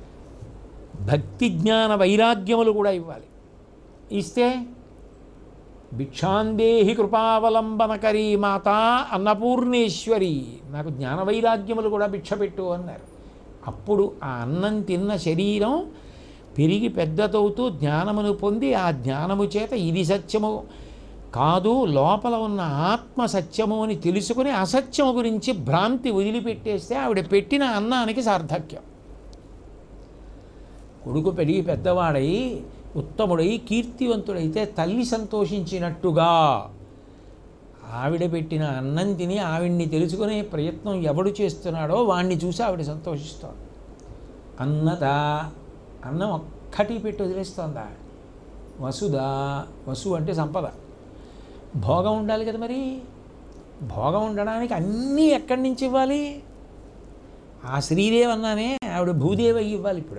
భక్తి జ్ఞాన వైరాగ్యములు కూడా ఇవ్వాలి ఇస్తే భిక్షాందేహి కృపావలంబనకరీ మాతా అన్నపూర్ణేశ్వరి నాకు జ్ఞాన వైరాగ్యములు కూడా భిక్ష పెట్టు అన్నారు అప్పుడు ఆ అన్నం తిన్న శరీరం పెరిగి పెద్దతవుతూ జ్ఞానమును పొంది ఆ జ్ఞానము చేత ఇది సత్యము కాదు లోపల ఉన్న ఆత్మ సత్యము అని తెలుసుకుని అసత్యము గురించి భ్రాంతి వదిలిపెట్టేస్తే ఆవిడ పెట్టిన అన్నానికి సార్థక్యం కొడుకు పెరిగి పెద్దవాడై ఉత్తముడై కీర్తివంతుడైతే తల్లి సంతోషించినట్టుగా ఆవిడ పెట్టిన అన్నం తిని ఆవిడ్ని తెలుసుకునే ప్రయత్నం ఎవడు చేస్తున్నాడో వాణ్ణి చూసి ఆవిడ సంతోషిస్తోంది అన్నదా అన్నం ఒక్కటి పెట్టి వదిలేస్తోందా వసుదా వసు అంటే సంపద భోగం ఉండాలి కదా మరి భోగం ఉండడానికి అన్నీ ఎక్కడి నుంచి ఇవ్వాలి ఆ శ్రీదేవి అన్నానే ఆవిడ భూదేవి అయ్యి ఇవ్వాలి ఇప్పుడు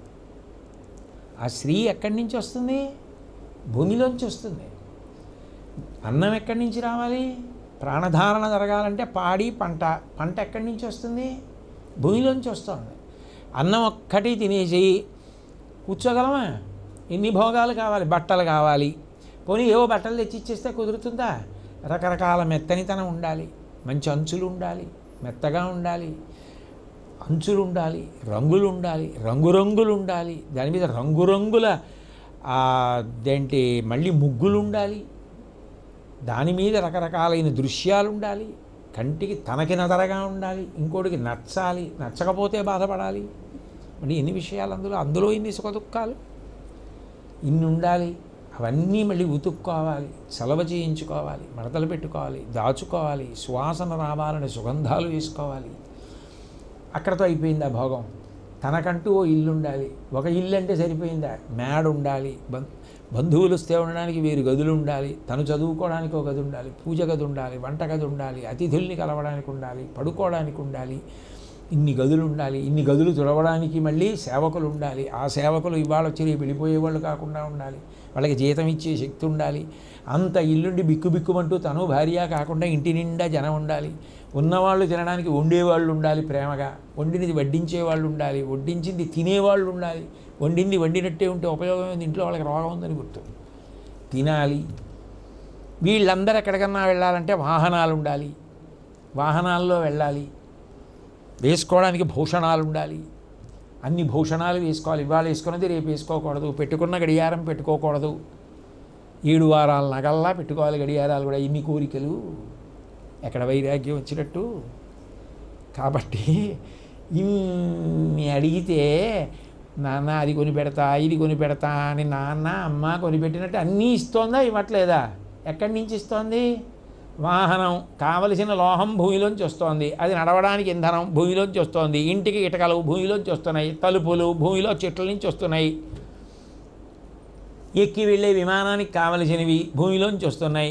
ఆ స్త్రీ ఎక్కడి నుంచి వస్తుంది భూమిలోంచి వస్తుంది అన్నం ఎక్కడి నుంచి రావాలి ప్రాణధారణ జరగాలంటే పాడి పంట పంట ఎక్కడి నుంచి వస్తుంది భూమిలోంచి వస్తుంది అన్నం ఒక్కటి తినేసి కూర్చోగలమా ఎన్ని భోగాలు కావాలి బట్టలు కావాలి పోనీ ఏవో బట్టలు తెచ్చి ఇచ్చేస్తే కుదురుతుందా రకరకాల మెత్తనితనం ఉండాలి మంచి అంచులు ఉండాలి మెత్తగా ఉండాలి అంచులు ఉండాలి రంగులు ఉండాలి రంగురంగులు ఉండాలి దాని మీద రంగురంగుల దేంటి మళ్ళీ ముగ్గులు ఉండాలి దాని మీద రకరకాలైన దృశ్యాలు ఉండాలి కంటికి తనకి నదరగా ఉండాలి ఇంకోటికి నచ్చాలి నచ్చకపోతే బాధపడాలి మరి ఎన్ని విషయాలు అందులో అందులో ఇన్ని సుఖ దుఃఖాలు ఇన్ని ఉండాలి అవన్నీ మళ్ళీ ఉతుక్కోవాలి చలవ చేయించుకోవాలి మడతలు పెట్టుకోవాలి దాచుకోవాలి సువాసన రావాలని సుగంధాలు వేసుకోవాలి అక్కడతో అయిపోయిందా భోగం తనకంటూ ఓ ఇల్లు ఉండాలి ఒక ఇల్లు అంటే సరిపోయిందా మేడ ఉండాలి బం- బంధువులు వస్తే ఉండడానికి వేరు గదులు ఉండాలి తను చదువుకోవడానికి ఒక గది ఉండాలి పూజ గది ఉండాలి వంట గది ఉండాలి అతిథుల్ని కలవడానికి ఉండాలి పడుకోవడానికి ఉండాలి ఇన్ని గదులు ఉండాలి ఇన్ని గదులు తుడవడానికి మళ్ళీ సేవకులు ఉండాలి ఆ సేవకులు ఇవాళ వచ్చి రేపు వెళ్ళిపోయే వాళ్ళు కాకుండా ఉండాలి వాళ్ళకి జీతం ఇచ్చే శక్తి ఉండాలి అంత ఇల్లుండి బిక్కు బిక్కుమంటూ తను భార్య కాకుండా ఇంటి నిండా జనం ఉండాలి ఉన్నవాళ్ళు తినడానికి వండేవాళ్ళు ఉండాలి ప్రేమగా వండినది వడ్డించే వాళ్ళు ఉండాలి వడ్డించింది తినేవాళ్ళు ఉండాలి వండింది వండినట్టే ఉంటే ఉపయోగం ఏంది ఇంట్లో వాళ్ళకి రోగం ఉందని గుర్తు తినాలి వీళ్ళందరూ ఎక్కడికన్నా వెళ్ళాలంటే వాహనాలు ఉండాలి వాహనాల్లో వెళ్ళాలి వేసుకోవడానికి భూషణాలు ఉండాలి అన్ని భూషణాలు వేసుకోవాలి ఇవాళ వేసుకున్నది రేపు వేసుకోకూడదు పెట్టుకున్న గడియారం పెట్టుకోకూడదు ఏడు వారాల నగల్లా పెట్టుకోవాలి గడియారాలు కూడా ఇన్ని కోరికలు ఎక్కడ వైరాగ్యం వచ్చినట్టు కాబట్టి ఇన్ని అడిగితే నాన్న అది కొని పెడతా ఇది కొని పెడతా అని నాన్న అమ్మ కొనిపెట్టినట్టు అన్నీ ఇస్తోందా ఇవ్వట్లేదా ఎక్కడి నుంచి ఇస్తోంది వాహనం కావలసిన లోహం భూమిలోంచి వస్తోంది అది నడవడానికి ఇంధనం భూమిలోంచి వస్తోంది ఇంటికి ఇటకలు భూమిలోంచి వస్తున్నాయి తలుపులు భూమిలో చెట్ల నుంచి వస్తున్నాయి ఎక్కి వెళ్ళే విమానానికి కావలసినవి భూమిలోంచి వస్తున్నాయి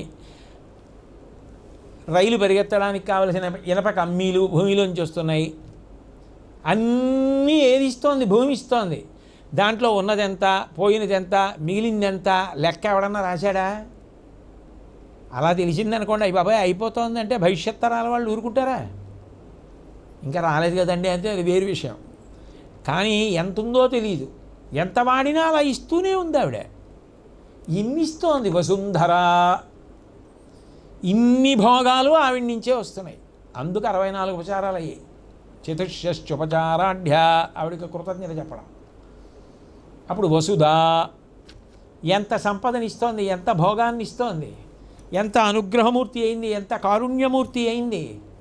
రైలు పరిగెత్తడానికి కావలసిన ఇనప కమ్మీలు భూమిలోంచి వస్తున్నాయి అన్నీ ఏది ఇస్తోంది భూమి ఇస్తోంది దాంట్లో ఉన్నదెంత పోయినదెంత మిగిలిందెంత లెక్క ఎవడన్నా రాశాడా అలా తెలిసిందనుకోండి అయ్యి బాబాయ్ అయిపోతుంది అంటే భవిష్యత్ తరాల వాళ్ళు ఊరుకుంటారా ఇంకా రాలేదు కదండి అంటే అది వేరు విషయం కానీ ఎంత ఉందో తెలియదు ఎంత వాడినా అలా ఇస్తూనే ఉంది ఆవిడ ఇన్ని ఇస్తోంది వసుంధర ఇన్ని భోగాలు ఆవిడ నుంచే వస్తున్నాయి అందుకు అరవై నాలుగు ఉపచారాలు అయ్యాయి చతుష్యోపచారాఢ్య ఆవిడకి కృతజ్ఞత చెప్పడం అప్పుడు వసుధ ఎంత సంపదని ఇస్తోంది ఎంత భోగాన్ని ఇస్తోంది ఎంత అనుగ్రహమూర్తి అయింది ఎంత కారుణ్యమూర్తి అయింది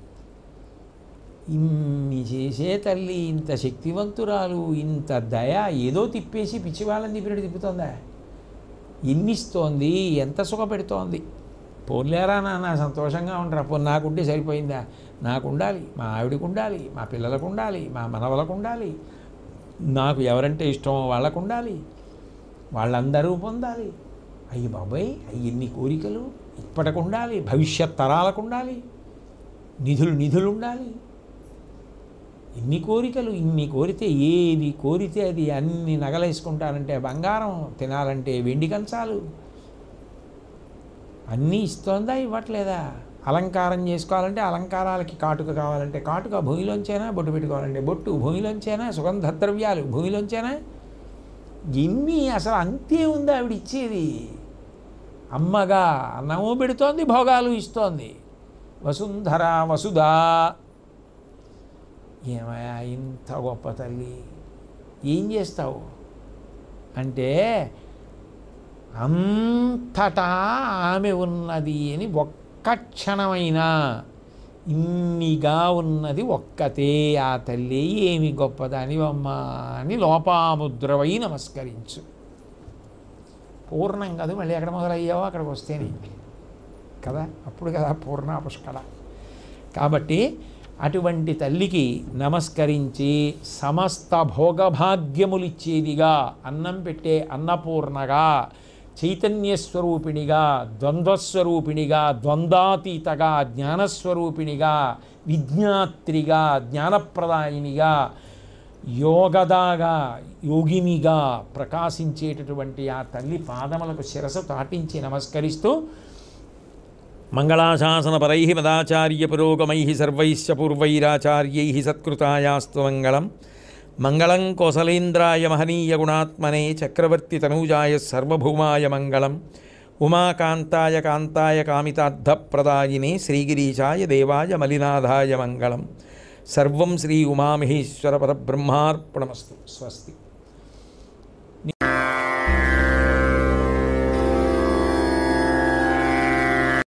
ఇన్ని చేసే తల్లి ఇంత శక్తివంతురాలు ఇంత దయ ఏదో తిప్పేసి పిచ్చివాళ్ళని తిప్పినట్టు తిప్పుతోందా ఎన్ని ఇస్తోంది ఎంత సుఖపెడుతోంది పోలేరా నాన్న సంతోషంగా ఉండరా పో నాకుంటే సరిపోయిందా నాకు ఉండాలి మా ఆవిడకు ఉండాలి మా పిల్లలకు ఉండాలి మా మనవలకు ఉండాలి నాకు ఎవరంటే ఇష్టమో వాళ్ళకు ఉండాలి వాళ్ళందరూ పొందాలి అయ్యి బాబాయ్ అయ్యి ఎన్ని కోరికలు ఇప్పటికి ఉండాలి భవిష్యత్ తరాలకు ఉండాలి నిధులు నిధులు ఉండాలి ఇన్ని కోరికలు ఇన్ని కోరితే ఏది కోరితే అది అన్ని నగలేసుకుంటారంటే బంగారం తినాలంటే వెండి కంచాలు అన్నీ ఇస్తోందా ఇవ్వట్లేదా అలంకారం చేసుకోవాలంటే అలంకారాలకి కాటుక కావాలంటే కాటుక భూమిలోంచేనా బొట్టు పెట్టుకోవాలంటే బొట్టు భూమిలోంచేనా సుగంధ ద్రవ్యాలు భూమిలోంచేనా ఎన్ని అసలు అంతే ఉంది ఆవిడ ఇచ్చేది అమ్మగా అన్నము పెడుతోంది భోగాలు ఇస్తోంది వసుంధర వసుధా ఏమయ్యా ఇంత గొప్ప తల్లి ఏం చేస్తావు అంటే అంతటా ఆమె ఉన్నది అని ఒక్క క్షణమైనా ఇన్నిగా ఉన్నది ఒక్కతే ఆ తల్లి ఏమి గొప్పదానివమ్మా అని లోపాముద్రవై నమస్కరించు పూర్ణం కాదు మళ్ళీ ఎక్కడ మొదలయ్యావో అక్కడికి వస్తేనే కదా అప్పుడు కదా పూర్ణ పుష్కళ కాబట్టి అటువంటి తల్లికి నమస్కరించి సమస్త భోగభాగ్యములిచ్చేదిగా అన్నం పెట్టే అన్నపూర్ణగా చైతన్యస్వరూపిణిగా ద్వంద్వస్వరూపిణిగా ద్వంద్వాతీతగా జ్ఞానస్వరూపిణిగా విజ్ఞాత్రిగా జ్ఞానప్రదాయినిగా యోగదాగా యోగినిగా ప్రకాశించేటటువంటి ఆ తల్లి పాదములకు శిరసు తాటించి నమస్కరిస్తూ మంగళాశాసనపరై మదాచార్య పురోగమై సర్వైశ్చ పూర్వైరాచార్యై సత్కృతాయాస్తు మంగళం మంగళం కోసలేంద్రాయ మహనీయ గుణాత్మనే చక్రవర్తి తనూజాయ సర్వభౌమాయ మంగళం ఉమాకాంతాయ కాంతాయ కామితార్థప్రదాయినే శ్రీగిరీశాయ దేవాయ మలినాథాయ మంగళం సర్వం శ్రీ ఉమామహేశ్వర పరబ్రహ్మార్పణమస్తు స్వస్తి